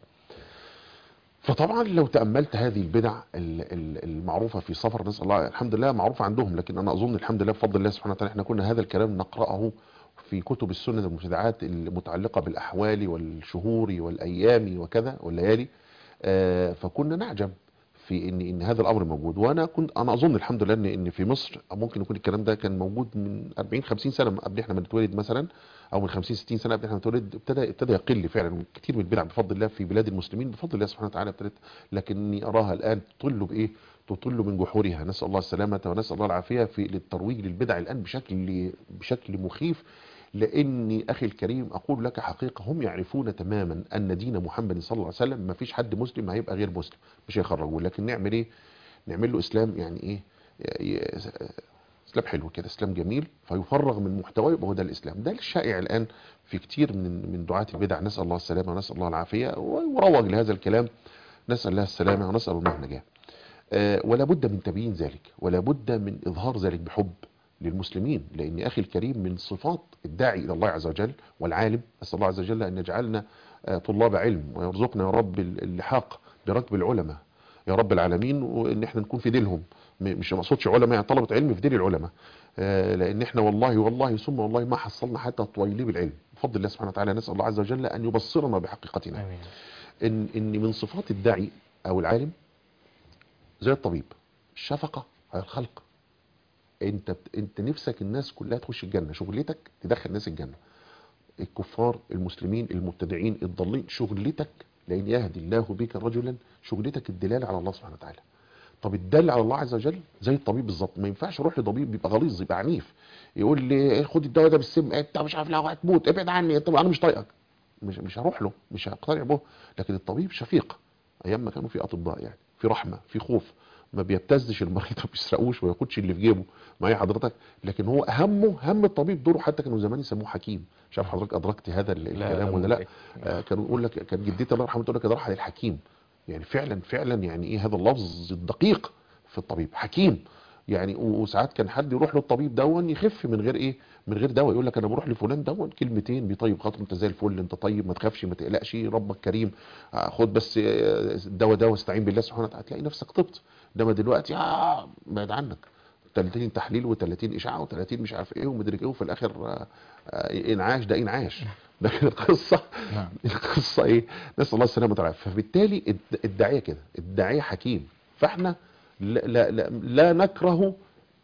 فطبعا لو تأملت هذه البدع ال- ال- المعروفة في سفر نسأل الله الحمد لله معروفة عندهم لكن أنا أظن الحمد لله بفضل الله سبحانه وتعالى احنا كنا هذا الكلام نقرأه في كتب السنة المبتدعات المتعلقة بالأحوال والشهور والأيام وكذا والليالي آه، فكنا نعجب في ان ان هذا الامر موجود وانا كنت انا اظن الحمد لله ان ان في مصر ممكن يكون الكلام ده كان موجود من 40 50 سنه قبل احنا ما نتولد مثلا او من 50 60 سنه قبل احنا ما نتولد ابتدى ابتدى يقل فعلا كتير من البدع بفضل الله في بلاد المسلمين بفضل الله سبحانه وتعالى ابتدت لكني اراها الان تطل بايه تطل من جحورها نسال الله السلامه ونسال الله العافيه في للترويج للبدع الان بشكل بشكل مخيف لاني اخي الكريم اقول لك حقيقه هم يعرفون تماما ان دين محمد صلى الله عليه وسلم ما فيش حد مسلم هيبقى غير مسلم مش هيخرجوه لكن نعمل ايه نعمل له اسلام يعني ايه ي- اسلام حلو كده اسلام جميل فيفرغ من محتواه يبقى هو ده الاسلام ده الشائع الان في كتير من من دعاة البدع نسال الله السلامه ونسال الله العافيه ويروج لهذا الكلام نسال الله السلامه ونسال الله النجاه آه، ولا بد من تبيين ذلك ولا بد من اظهار ذلك بحب للمسلمين لان اخي الكريم من صفات الداعي الى الله عز وجل والعالم اسال الله عز وجل ان يجعلنا آه، طلاب علم ويرزقنا يا رب اللحاق بركب العلماء يا رب العالمين وان احنا نكون في ديلهم م- مش مقصودش علماء يعني طلبه علم في ديل العلماء آه، لان احنا والله والله ثم والله ما حصلنا حتى طويلي بالعلم بفضل الله سبحانه وتعالى نسال الله عز وجل ان يبصرنا بحقيقتنا امين ان ان من صفات الداعي او العالم زي الطبيب الشفقه على الخلق انت بت... انت نفسك الناس كلها تخش الجنه شغلتك تدخل الناس الجنه الكفار المسلمين المبتدعين الضالين شغلتك لان يهدي الله بك رجلا شغلتك الدلاله على الله سبحانه وتعالى طب الدل على الله عز وجل زي الطبيب بالظبط ما ينفعش اروح لطبيب يبقى غليظ يبقى عنيف يقول لي خد الدواء ده بالسم انت مش عارف لو هتموت ابعد عني طب انا مش طايقك مش مش هروح له مش هقتنع به لكن الطبيب شفيق ايام ما كانوا في اطباء يعني في رحمه في خوف ما بيبتزش المريض ما بيسرقوش وما ياخدش اللي في جيبه معايا حضرتك لكن هو همه هم الطبيب دوره حتى كانوا زمان يسموه حكيم مش عارف حضرتك ادركت هذا ال- الكلام ولا لا مدرك. آه كانوا يقول لك كان جدتي الله يرحمها تقول لك ده راح للحكيم يعني فعلا فعلا يعني ايه هذا اللفظ الدقيق في الطبيب حكيم يعني و- وساعات كان حد يروح للطبيب دون يخف من غير ايه من غير دواء يقول لك انا بروح لفلان دون كلمتين بيطيب خاطر انت زي الفل انت طيب ما تخافش ما تقلقش ربك كريم آه، خد بس آه، الدواء ده واستعين بالله سبحانه وتعالى تلاقي نفسك طبت انما دلوقتي اه بعد عنك 30 تحليل و30 اشعه و30 مش عارف ايه ومدرك ايه وفي الاخر آه، آه، انعاش ده انعاش لكن القصه نعم القصه ايه نسال الله السلامه والعافيه فبالتالي الد- الداعيه كده الداعيه حكيم فاحنا لا, لا, لا, لا نكره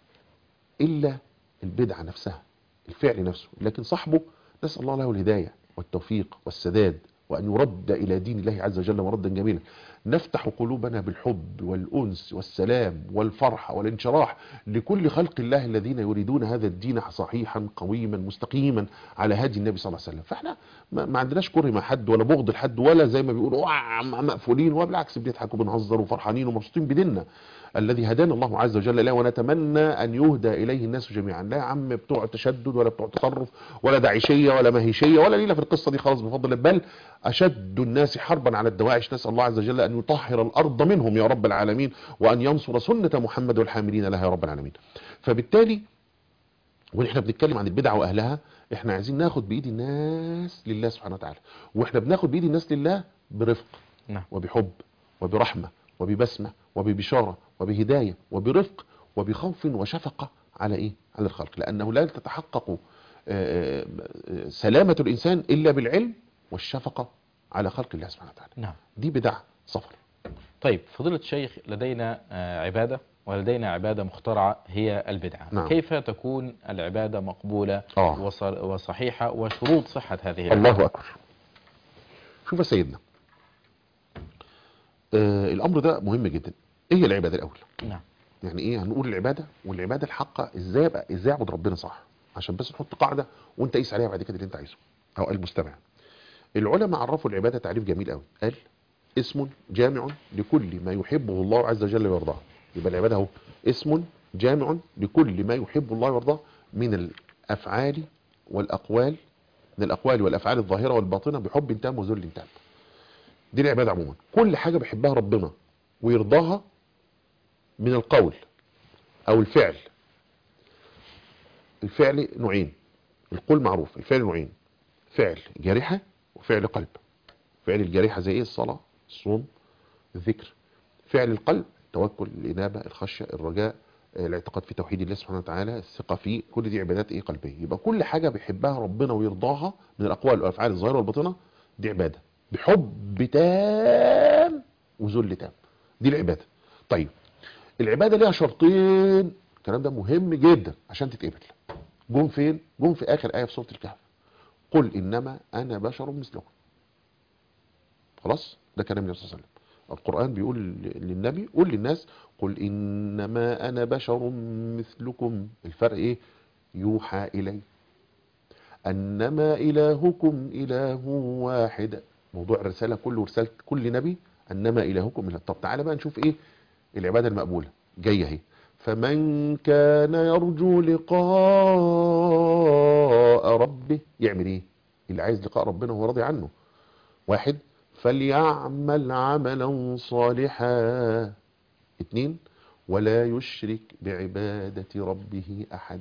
الا البدعه نفسها الفعل نفسه لكن صاحبه نسال الله له الهدايه والتوفيق والسداد وان يرد الى دين الله عز وجل مردا جميلا نفتح قلوبنا بالحب والانس والسلام والفرحه والانشراح لكل خلق الله الذين يريدون هذا الدين صحيحا قويما مستقيما على هدي النبي صلى الله عليه وسلم فاحنا ما, ما عندناش كره مع حد ولا بغض لحد ولا زي ما بيقولوا "واه، م- مقفولين وبالعكس بنضحك وبنهزر وفرحانين ومبسوطين بديننا الذي هدانا الله عز وجل اليه ونتمنى ان يهدى اليه الناس جميعا لا يا عم بتوع تشدد ولا بتوع تطرف ولا داعشيه ولا ماهيشيه ولا ليله في القصه دي خالص بفضل الله بل اشد الناس حربا على الدواعش نسال الله عز وجل ان يطهر الارض منهم يا رب العالمين وان ينصر سنه محمد والحاملين لها يا رب العالمين فبالتالي واحنا بنتكلم عن البدع واهلها احنا عايزين ناخد بايد الناس لله سبحانه وتعالى واحنا بناخد بايد الناس لله برفق نعم وبحب وبرحمة وببسمة وببشارة وبهداية وبرفق وبخوف وشفقة على ايه على الخلق لانه لا تتحقق آه، آه، سلامة الانسان الا بالعلم والشفقة على خلق الله سبحانه وتعالى نعم دي بدع صفر طيب فضيلة الشيخ لدينا آه، عبادة ولدينا عبادة مخترعة هي البدعة نعم. كيف تكون العبادة مقبولة آه. وص- وصحيحة وشروط صحة هذه العبادة الله اكبر شوف يا سيدنا آه الامر ده مهم جدا ايه هي العبادة الاول نعم يعني ايه هنقول العباده والعباده الحقه ازاي ابقى ازاي اعبد ربنا صح عشان بس نحط قاعده وانت قيس عليها بعد كده اللي انت عايزه او المستمع العلماء عرفوا العباده تعريف جميل قوي قال اسم جامع لكل ما يحبه الله عز وجل ويرضاه يبقى العباده اهو اسم جامع لكل ما يحب الله ويرضاه من الافعال والاقوال من الاقوال والافعال الظاهره والباطنه بحب تام وذل تام دي العباده عموما كل حاجه بيحبها ربنا ويرضاها من القول او الفعل الفعل نوعين القول معروف الفعل نوعين فعل جارحة وفعل قلب فعل الجارحة زي ايه الصلاة الصوم الذكر فعل القلب التوكل الإنابة الخشية الرجاء آه، الاعتقاد في توحيد الله سبحانه وتعالى الثقة فيه كل دي عبادات ايه قلبية يبقى كل حاجة بيحبها ربنا ويرضاها من الأقوال والأفعال الظاهرة والباطنة دي عبادة بحب تام وذل تام دي العبادة طيب العبادة ليها شرطين الكلام ده مهم جدا عشان تتقبل جم فين جم في اخر آية في سورة الكهف قل انما انا بشر مثلكم خلاص ده كلام النبي صلى الله عليه وسلم القرآن بيقول للنبي قل للناس قل انما انا بشر مثلكم الفرق ايه يوحى الي انما الهكم اله واحد موضوع الرسالة كله رسالة كل نبي انما الهكم اله طب تعالى بقى نشوف ايه العبادة المقبولة جاية اهي فمن كان يرجو لقاء ربه يعمل ايه اللي عايز لقاء ربنا وهو راضي عنه واحد فليعمل عملا صالحا اتنين ولا يشرك بعبادة ربه احدا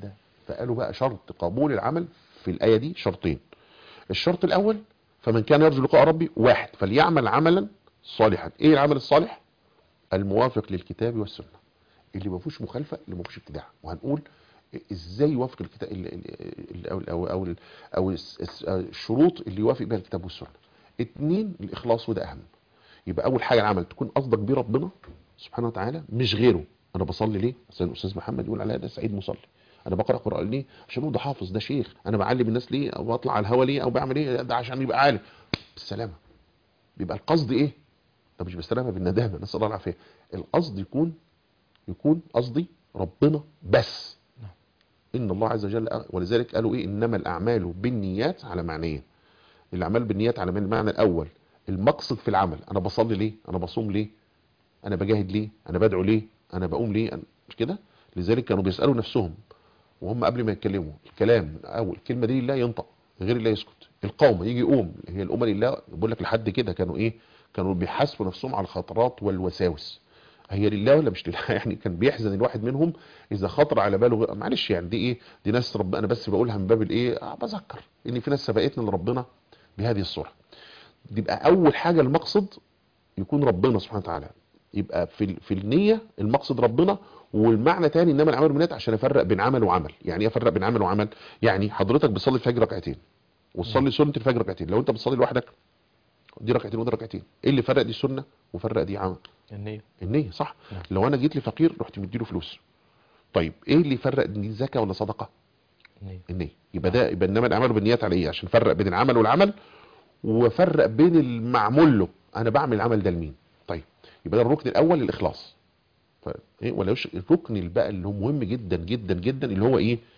فقالوا بقى شرط قبول العمل في الايه دي شرطين الشرط الاول فمن كان يرجو لقاء ربي واحد فليعمل عملا صالحا ايه العمل الصالح الموافق للكتاب والسنه اللي ما فيهوش مخالفه اللي ما فيهوش ابتداع وهنقول ازاي يوافق الكتاب ال- ال- ال- او او او, ال- أو الس- الس- الشروط اللي يوافق بها الكتاب والسنه اتنين الاخلاص وده اهم يبقى اول حاجه العمل تكون قصدك بيه ربنا سبحانه وتعالى مش غيره انا بصلي ليه عشان الاستاذ محمد يقول عليا ده سعيد مصلي انا بقرا قران ليه عشان هو ده حافظ ده شيخ انا بعلم الناس ليه او بطلع على الهوا ليه او بعمل ايه ده عشان يبقى عالم بالسلامه بيبقى القصد ايه ده مش بالسلامه بالندامه نسال الله العافيه القصد يكون يكون قصدي ربنا بس ان الله عز وجل ولذلك قالوا ايه انما الاعمال بالنيات على معنيين الاعمال بالنيات على المعنى الاول المقصد في العمل انا بصلي ليه انا بصوم ليه انا بجاهد ليه انا بدعو ليه انا بقوم ليه أنا مش كده لذلك كانوا بيسالوا نفسهم وهم قبل ما يتكلموا الكلام او الكلمه دي لله ينطق غير الله يسكت القوم يجي يقوم هي الامه لله بقول لك لحد كده كانوا ايه كانوا بيحاسبوا نفسهم على الخطرات والوساوس هي لله ولا مش لله يعني كان بيحزن الواحد منهم اذا خطر على باله غير- معلش يعني دي ايه دي ناس رب انا بس بقولها من باب الايه آه بذكر ان في ناس سبقتنا لربنا بهذه الصوره دي يبقى اول حاجه المقصد يكون ربنا سبحانه وتعالى يبقى في ال- في النيه المقصد ربنا والمعنى تاني انما العمل بالنيات عشان افرق بين عمل وعمل يعني ايه افرق بين عمل وعمل يعني حضرتك بتصلي الفجر ركعتين وتصلي سنه الفجر ركعتين لو انت بتصلي لوحدك دي ركعتين ودي ركعتين ايه اللي فرق دي سنه وفرق دي عمل النية النية صح نعم. لو انا جيت لفقير رحت مديله فلوس طيب ايه اللي يفرق دي زكاه ولا صدقه النية النية يبقى ده يبقى انما الاعمال بالنيات على ايه عشان افرق بين العمل والعمل وافرق بين المعمول له انا بعمل العمل ده لمين طيب يبقى ده الركن الاول الاخلاص ف... ايه ولا وش الركن اللي بقى اللي هو مهم جدا جدا جدا اللي هو ايه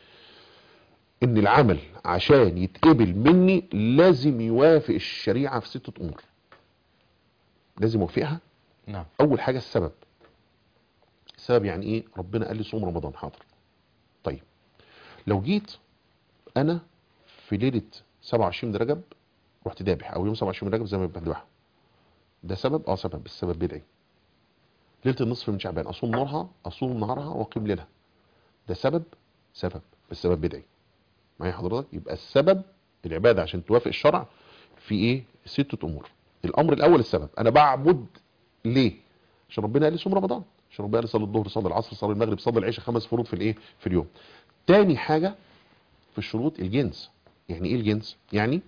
ان العمل عشان يتقبل مني لازم يوافق الشريعه في ستة امور لازم يوافقها نعم اول حاجه السبب السبب يعني ايه ربنا قال لي صوم رمضان حاضر طيب لو جيت انا في ليله 27 رجب رحت ذابح او يوم 27 رجب زي ما بذبحها ده سبب اه سبب السبب بدعي ليله النصف من شعبان اصوم نهارها اصوم نهارها واقيم ليلها ده سبب سبب بس سبب بدعي معايا حضرتك يبقى السبب العباده عشان توافق الشرع في ايه ستة امور الامر الاول السبب انا بعبد ليه عشان ربنا قال لي صوم رمضان عشان ربنا قال لي صلي الظهر صلي العصر صلي المغرب صلي العشاء خمس فروض في الايه في اليوم تاني حاجه في الشروط الجنس يعني ايه الجنس يعني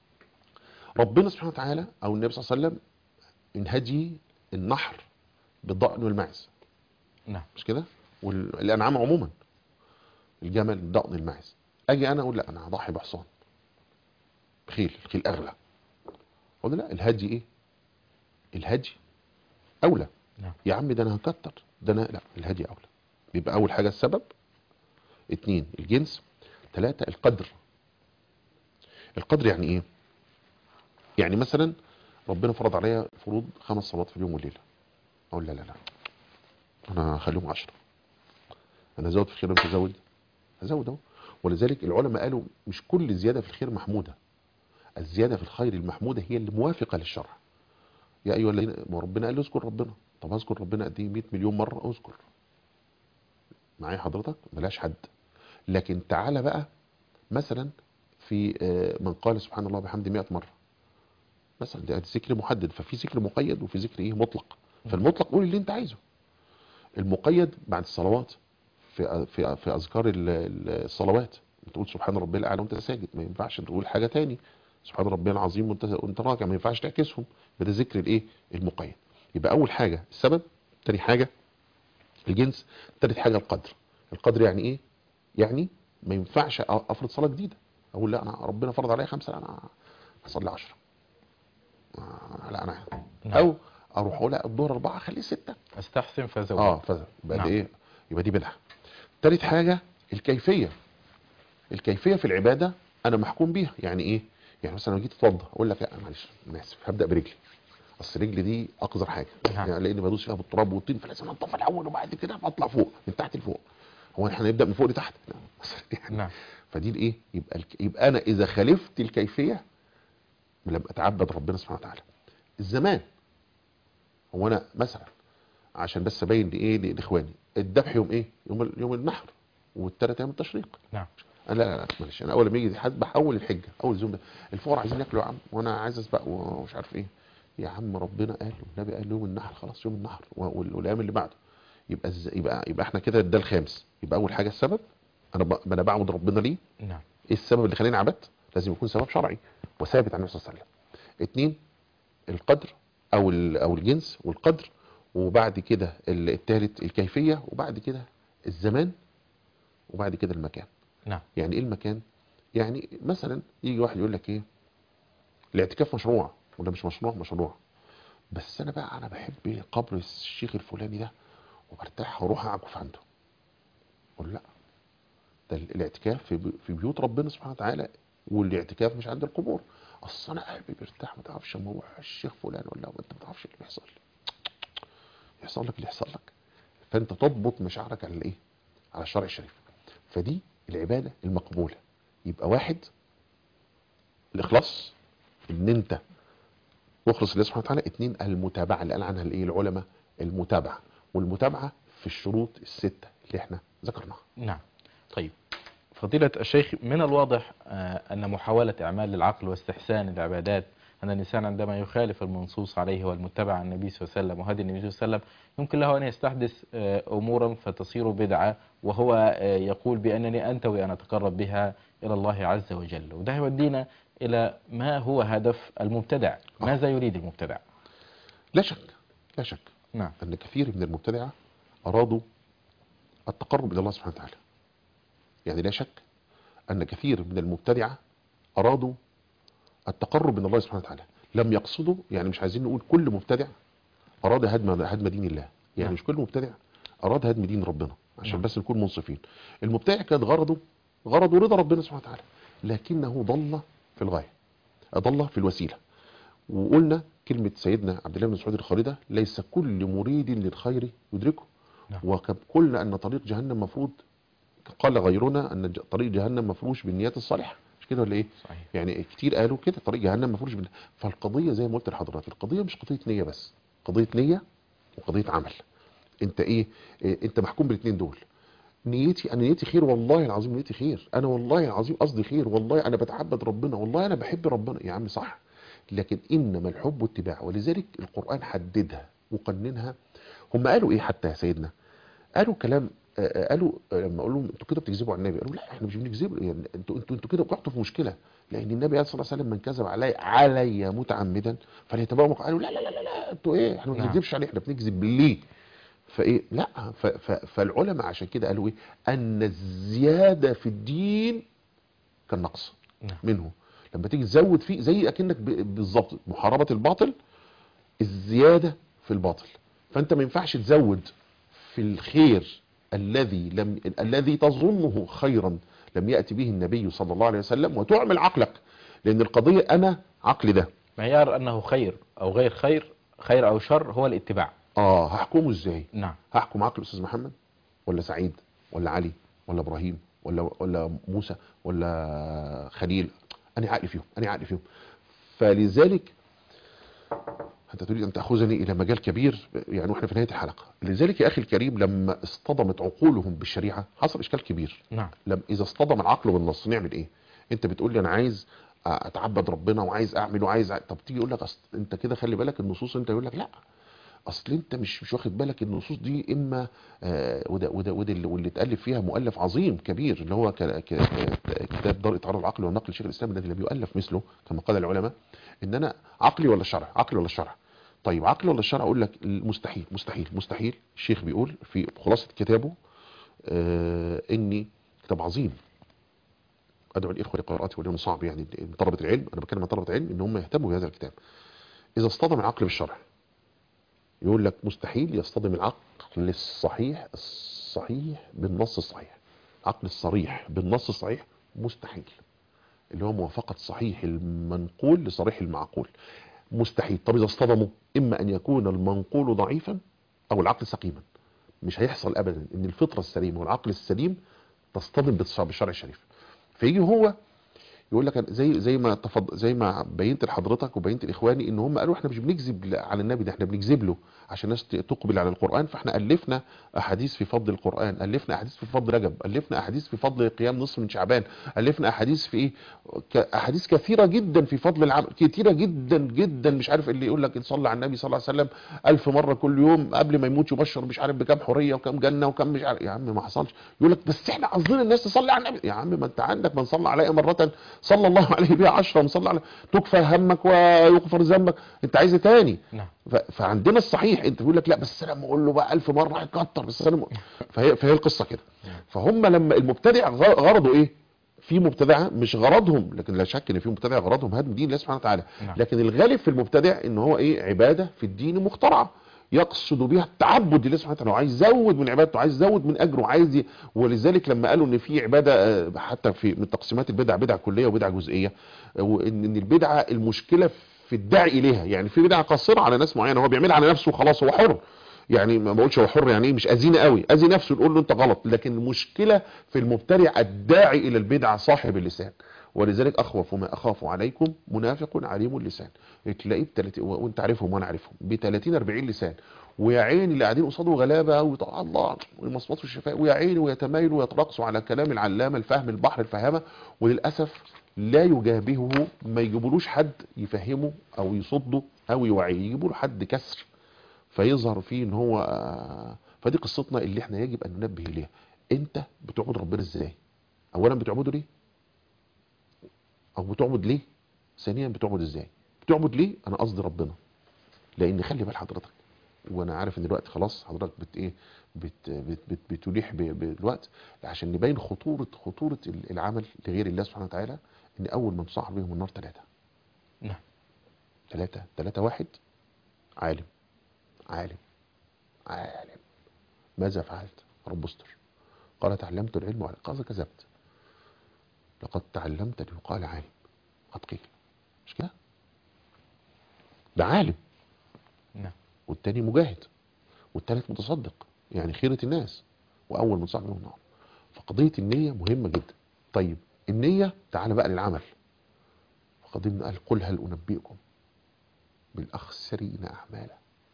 ربنا سبحانه وتعالى او النبي صلى الله عليه وسلم من هدي النحر بالضأن والمعز نعم مش كده والانعام عموما الجمل الضأن الماعز اجي انا اقول لا انا هضحي بحصان بخيل الخيل اغلى اقول لا الهدي ايه الهدي اولى نعم يا عم ده انا هكتر ده انا لا الهدي اولى يبقى اول حاجه السبب اتنين الجنس ثلاثة القدر القدر يعني ايه يعني مثلا ربنا فرض عليا فروض خمس صلوات في اليوم والليله اقول لا لا لا انا هخليهم عشرة انا ازود في الخير مش ازود هزود اهو ولذلك العلماء قالوا مش كل زياده في الخير محموده الزياده في الخير المحموده هي اللي موافقه للشرع يا ايها الذين ما ربنا قال له اذكر ربنا طب اذكر ربنا قد ايه 100 مليون مره اذكر معايا حضرتك ملاش حد لكن تعالى بقى مثلا في آه، من قال سبحان الله بحمد 100 مره مثلا ده ذكر محدد ففي ذكر مقيد وفي ذكر ايه مطلق فالمطلق قول اللي انت عايزه المقيد بعد الصلوات في في في اذكار ال- ال- الصلوات تقول سبحان ربي الاعلى وانت ساجد ما ينفعش تقول حاجه تاني سبحان ربي العظيم وانت وانت راكع ما ينفعش تعكسهم ده ذكر الايه المقيد يبقى اول حاجه السبب تاني حاجه الجنس تالت حاجه القدر القدر يعني ايه يعني ما ينفعش أ- افرض صلاه جديده اقول لا انا ربنا فرض عليا خمسه لا انا هصلي 10 لا انا نعم. او اروح اقول لا الظهر اربعه اخليه سته استحسن فزود اه فز يبقى نعم. دي ايه يبقى دي بدعه تالت حاجه الكيفيه الكيفيه في العباده انا محكوم بيها يعني ايه يعني مثلا لو جيت اتوضى اقول لك لا معلش انا اسف هبدا برجلي اصل رجلي دي اقذر حاجه نعم. يعني لاني بدوس فيها بالتراب والطين فلازم انضف الاول وبعد كده بطلع فوق من تحت لفوق هو احنا هنبدا من فوق لتحت لا. يعني نعم فدي الايه يبقى الك... يبقى انا اذا خالفت الكيفيه لم اتعبد ربنا سبحانه وتعالى الزمان هو انا مثلا عشان بس ابين لايه لاخواني الذبح يوم ايه يوم ال- يوم النحر والثلاث ايام التشريق نعم لا لا لا معلش انا اول لما يجي حد بحول الحجه اول زوم ده الفقراء عايزين ياكلوا يا عم وانا عايز اسبق ومش عارف ايه يا عم ربنا قال والنبي قال يوم النحر خلاص يوم النحر وال- والايام اللي بعده يبقى إز- يبقى يبقى احنا كده ده الخامس يبقى اول حاجه السبب انا ب- انا بعبد ربنا ليه نعم ايه السبب اللي خلاني عبدت لازم يكون سبب شرعي وثابت عن النبي صلى الله عليه وسلم اتنين القدر او ال- او الجنس والقدر وبعد كده ال- التالت الكيفيه وبعد كده الزمان وبعد كده المكان نعم يعني ايه المكان يعني مثلا يجي واحد يقول لك ايه الاعتكاف مشروع ولا مش مشروع مشروع بس انا بقى انا بحب قبر الشيخ الفلاني ده وبرتاح واروح اعكف عنده اقول لا ده الاعتكاف في بي- في بيوت ربنا سبحانه وتعالى والاعتكاف مش عند القبور اصل انا قلبي بيرتاح ما تعرفش اما اروح الشيخ فلان ولا انت ما تعرفش اللي بيحصل لي يحصل لك اللي يحصل لك فانت تضبط مشاعرك على الايه على الشرع الشريف فدي العباده المقبوله يبقى واحد الاخلاص ان انت مخلص لله سبحانه وتعالى اتنين المتابعه اللي قال عنها الايه العلماء المتابعه والمتابعه في الشروط السته اللي احنا ذكرناها نعم طيب فضيلة الشيخ من الواضح آه، أن محاولة إعمال العقل واستحسان العبادات أن الإنسان عندما يخالف المنصوص عليه والمتبع عن النبي صلى الله عليه وسلم وهدي النبي صلى الله عليه وسلم يمكن له أن يستحدث آه، أمورا فتصير بدعة وهو آه، يقول بأنني أنتوي أن أتقرب بها إلى الله عز وجل وده يودينا إلى ما هو هدف المبتدع ماذا يريد المبتدع لا شك لا شك نعم ان كثير من المبتدعه ارادوا التقرب الى الله سبحانه وتعالى يعني لا شك ان كثير من المبتدعه ارادوا التقرب من الله سبحانه وتعالى لم يقصدوا يعني مش عايزين نقول كل مبتدع اراد هدم هدم دين الله يعني نعم. مش كل مبتدع اراد هدم دين ربنا عشان نعم. بس نكون منصفين المبتدع كان غرضه غرضه رضا ربنا سبحانه وتعالى لكنه ضل في الغايه ضل في الوسيله وقلنا كلمة سيدنا عبد الله بن مسعود الخالدة ليس كل مريد للخير يدركه نعم. وقلنا أن طريق جهنم مفروض قال غيرنا أن ج- طريق جهنم مفروش بالنيات الصالحة مش كده ولا إيه؟ صحيح يعني كتير قالوا كده طريق جهنم مفروش بالنيات فالقضية زي ما قلت لحضرتك القضية مش قضية نية بس قضية نية وقضية عمل انت ايه, إيه انت محكوم بالاثنين دول نيتي انا نيتي خير والله العظيم نيتي خير انا والله العظيم قصدي خير والله انا بتعبد ربنا والله انا بحب ربنا يا عم صح لكن انما الحب اتباع ولذلك القران حددها وقننها هم قالوا ايه حتى يا سيدنا قالوا كلام آه، آه، قالوا آه، لما اقول لهم انتوا كده بتكذبوا على النبي قالوا لا احنا مش بنكذب يعني انتوا انتوا انتوا كده وقعتوا في مشكله لان النبي صلى الله عليه وسلم من كذب علي علي متعمدا فليتبوأ مقعده قالوا لا لا لا لا, لا انتوا ايه احنا ما نعم. بنكذبش عليه احنا بنكذب ليه فايه لا ف ف فالعلماء عشان كده قالوا ايه ان الزياده في الدين كالنقص نعم. منه لما تيجي تزود فيه زي اكنك ب- بالظبط محاربه الباطل الزياده في الباطل فانت ما ينفعش تزود في الخير الذي لم الذي تظنه خيرا لم ياتي به النبي صلى الله عليه وسلم وتعمل عقلك لان القضيه انا عقلي ده معيار أنه خير أو غير خير خير أو شر هو الاتباع اه هحكمه ازاي نعم هحكم عقل استاذ محمد ولا سعيد ولا علي ولا ابراهيم ولا ولا موسى ولا خليل انا عقلي فيهم انا عقلي فيهم فلذلك انت تريد ان تاخذني الى مجال كبير يعني واحنا في نهايه الحلقه لذلك يا اخي الكريم لما اصطدمت عقولهم بالشريعه حصل اشكال كبير نعم لم اذا اصطدم العقل بالنص نعمل ايه انت بتقول لي انا عايز اتعبد ربنا وعايز اعمل وعايز أ... طب تيجي يقول لك أصل انت كده خلي بالك النصوص انت يقول لك لا اصل انت مش مش واخد بالك النصوص دي اما آه وده وده وده اللي, واللي اتالف فيها مؤلف عظيم كبير اللي هو ك... ك... ك... كتاب دار اطار العقل والنقل لشيخ الاسلام الذي لم يؤلف مثله كما قال العلماء ان انا عقلي ولا الشرع عقلي ولا الشرع طيب عقلي ولا الشرع اقول لك مستحيل مستحيل مستحيل الشيخ بيقول في خلاصه كتابه آه اني كتاب عظيم ادعو الاخوه لقراءته واليوم صعب يعني من طلبه العلم انا بتكلم عن طلبه العلم ان هم يهتموا بهذا الكتاب اذا اصطدم العقل بالشرع يقول لك مستحيل يصطدم العقل الصحيح الصحيح بالنص الصحيح العقل الصريح بالنص الصحيح مستحيل اللي هو موافقة صحيح المنقول لصريح المعقول مستحيل طب إذا اصطدموا إما أن يكون المنقول ضعيفا أو العقل سقيما مش هيحصل أبدا إن الفطرة السليمة والعقل السليم تصطدم بالشرع الشريف فيجي هو يقول لك أنا- زي زي ما تفض زي ما بينت لحضرتك وبينت لاخواني ان هم قالوا احنا مش بنكذب ل- على النبي ده احنا بنكذب له عشان الناس ت- تقبل على القران فاحنا الفنا احاديث في فضل القران الفنا احاديث في فضل رجب الفنا احاديث في فضل قيام نصف من شعبان الفنا احاديث في ايه ك- احاديث كثيره جدا في فضل العمل كثيره جدا جدا مش عارف اللي يقول لك صلى على النبي صلى الله عليه وسلم ألف مره كل يوم قبل ما يموت يبشر مش عارف بكام حريه وكام جنه وكام مش عارف يا عم ما حصلش يقول لك بس احنا قصدنا الناس تصلي على النبي يا عم ما انت عندك من صلى عليه مره صلى الله عليه بها عشرة من صلى على تكفى همك ويغفر ذنبك انت عايز إيه تاني نعم ف- فعندنا الصحيح انت بيقول لك لا بس انا لما اقول له بقى ألف مره هيكتر بس انا م... فهي فهي القصه كده فهم لما المبتدع غ- غرضه ايه في مبتدعه مش غرضهم لكن لا شك ان في مبتدع غرضهم هدم دين الله سبحانه وتعالى نعم. لكن الغالب في المبتدع ان هو ايه عباده في الدين مخترعه يقصد بها التعبد لله سبحانه وتعالى وعايز يزود من عبادته عايز يزود من اجره عايز ي... ولذلك لما قالوا ان في عباده آه، حتى في من تقسيمات البدع بدعه كليه وبدعه جزئيه آه، وان إن البدعه المشكله في الداعي اليها يعني في بدعه قاصره على ناس معينه هو بيعملها على نفسه وخلاص هو حر يعني ما بقولش هو حر يعني ايه مش اذينا قوي اذي نفسه نقول له انت غلط لكن المشكله في المبتدع الداعي الى البدعه صاحب اللسان ولذلك اخوف ما اخاف عليكم منافق عليم اللسان تلاقيه بتلاتين وانت عارفهم وانا عارفهم ب 30 40 لسان ويا عيني اللي قاعدين قصاده غلابه ويطلع الله ويمصمصوا الشفاء ويا عيني ويتمايلوا ويترقصوا على كلام العلامه الفهم البحر الفهامه وللاسف لا يجابهه ما يجيبولوش حد يفهمه او يصده او يوعيه يجيبوا له حد كسر فيظهر فيه ان هو آه، فدي قصتنا اللي احنا يجب ان ننبه اليها انت بتعبد ربنا ازاي اولا بتعبده ليه او بتعبد ليه ثانيا بتعبد ازاي بتعبد ليه انا قصدي ربنا لان خلي بال حضرتك وانا عارف ان الوقت خلاص حضرتك بت ايه بت بت بت بتليح ب- بالوقت عشان نبين خطوره خطوره ال- العمل لغير الله سبحانه وتعالى ان اول من صاحب بهم النار ثلاثه نعم ثلاثه ثلاثه واحد عالم عالم عالم ماذا فعلت رب استر قال تعلمت العلم وعلم قال كذبت لقد تعلمت ليقال عالم قد قيل مش كده ده عالم نعم والتاني مجاهد والتالت متصدق يعني خيرة الناس وأول من صاحب له النار فقضية النية مهمة جدا طيب النية تعال بقى للعمل فقدمنا قال قل هل أنبئكم بالأخسرين أعمالا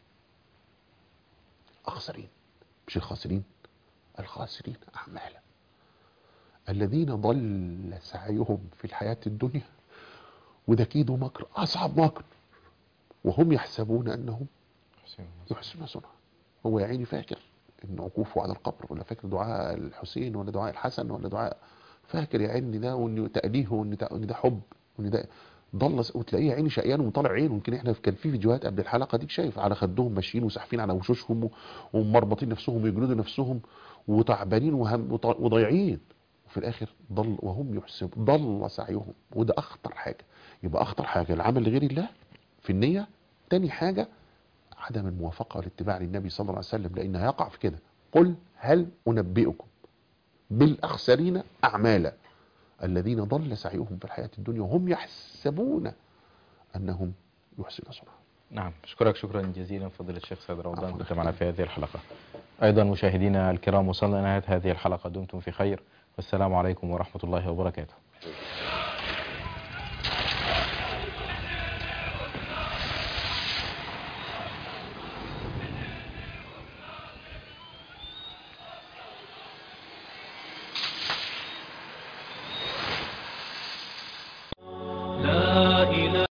أخسرين مش الخاسرين الخاسرين أعمالا الذين ضل سعيهم في الحياة الدنيا وده كيد مكر أصعب مكر وهم يحسبون أنهم حسين يحسن صنعا هو يا عيني فاكر ان عكوفه على القبر ولا فاكر دعاء الحسين ولا دعاء الحسن ولا دعاء فاكر يا عيني ده وان تأليه وان ده, وإن ده حب وان ده ضل س- وتلاقيه يا عيني شقيان ومطلع عينه يمكن احنا كان في فيديوهات قبل الحلقه دي شايف على خدهم ماشيين وساحفين على وشوشهم و- ومربطين نفسهم ويجلدوا نفسهم وتعبانين وهم وط- وضايعين وفي الاخر ضل وهم يحسب ضل سعيهم وده اخطر حاجه يبقى اخطر حاجه العمل لغير الله في النيه تاني حاجه عدم الموافقة والاتباع للنبي صلى الله عليه وسلم لأن هيقع في كده قل هل أنبئكم بالأخسرين أعمالا الذين ضل سعيهم في الحياة الدنيا وهم يحسبون أنهم يحسنون صنعا نعم أشكرك شكرا جزيلا فضيلة الشيخ سيد رمضان عفواً. كنت معنا في هذه الحلقة أيضا مشاهدينا الكرام وصلنا إلى نهاية هذه الحلقة دمتم في خير والسلام عليكم ورحمة الله وبركاته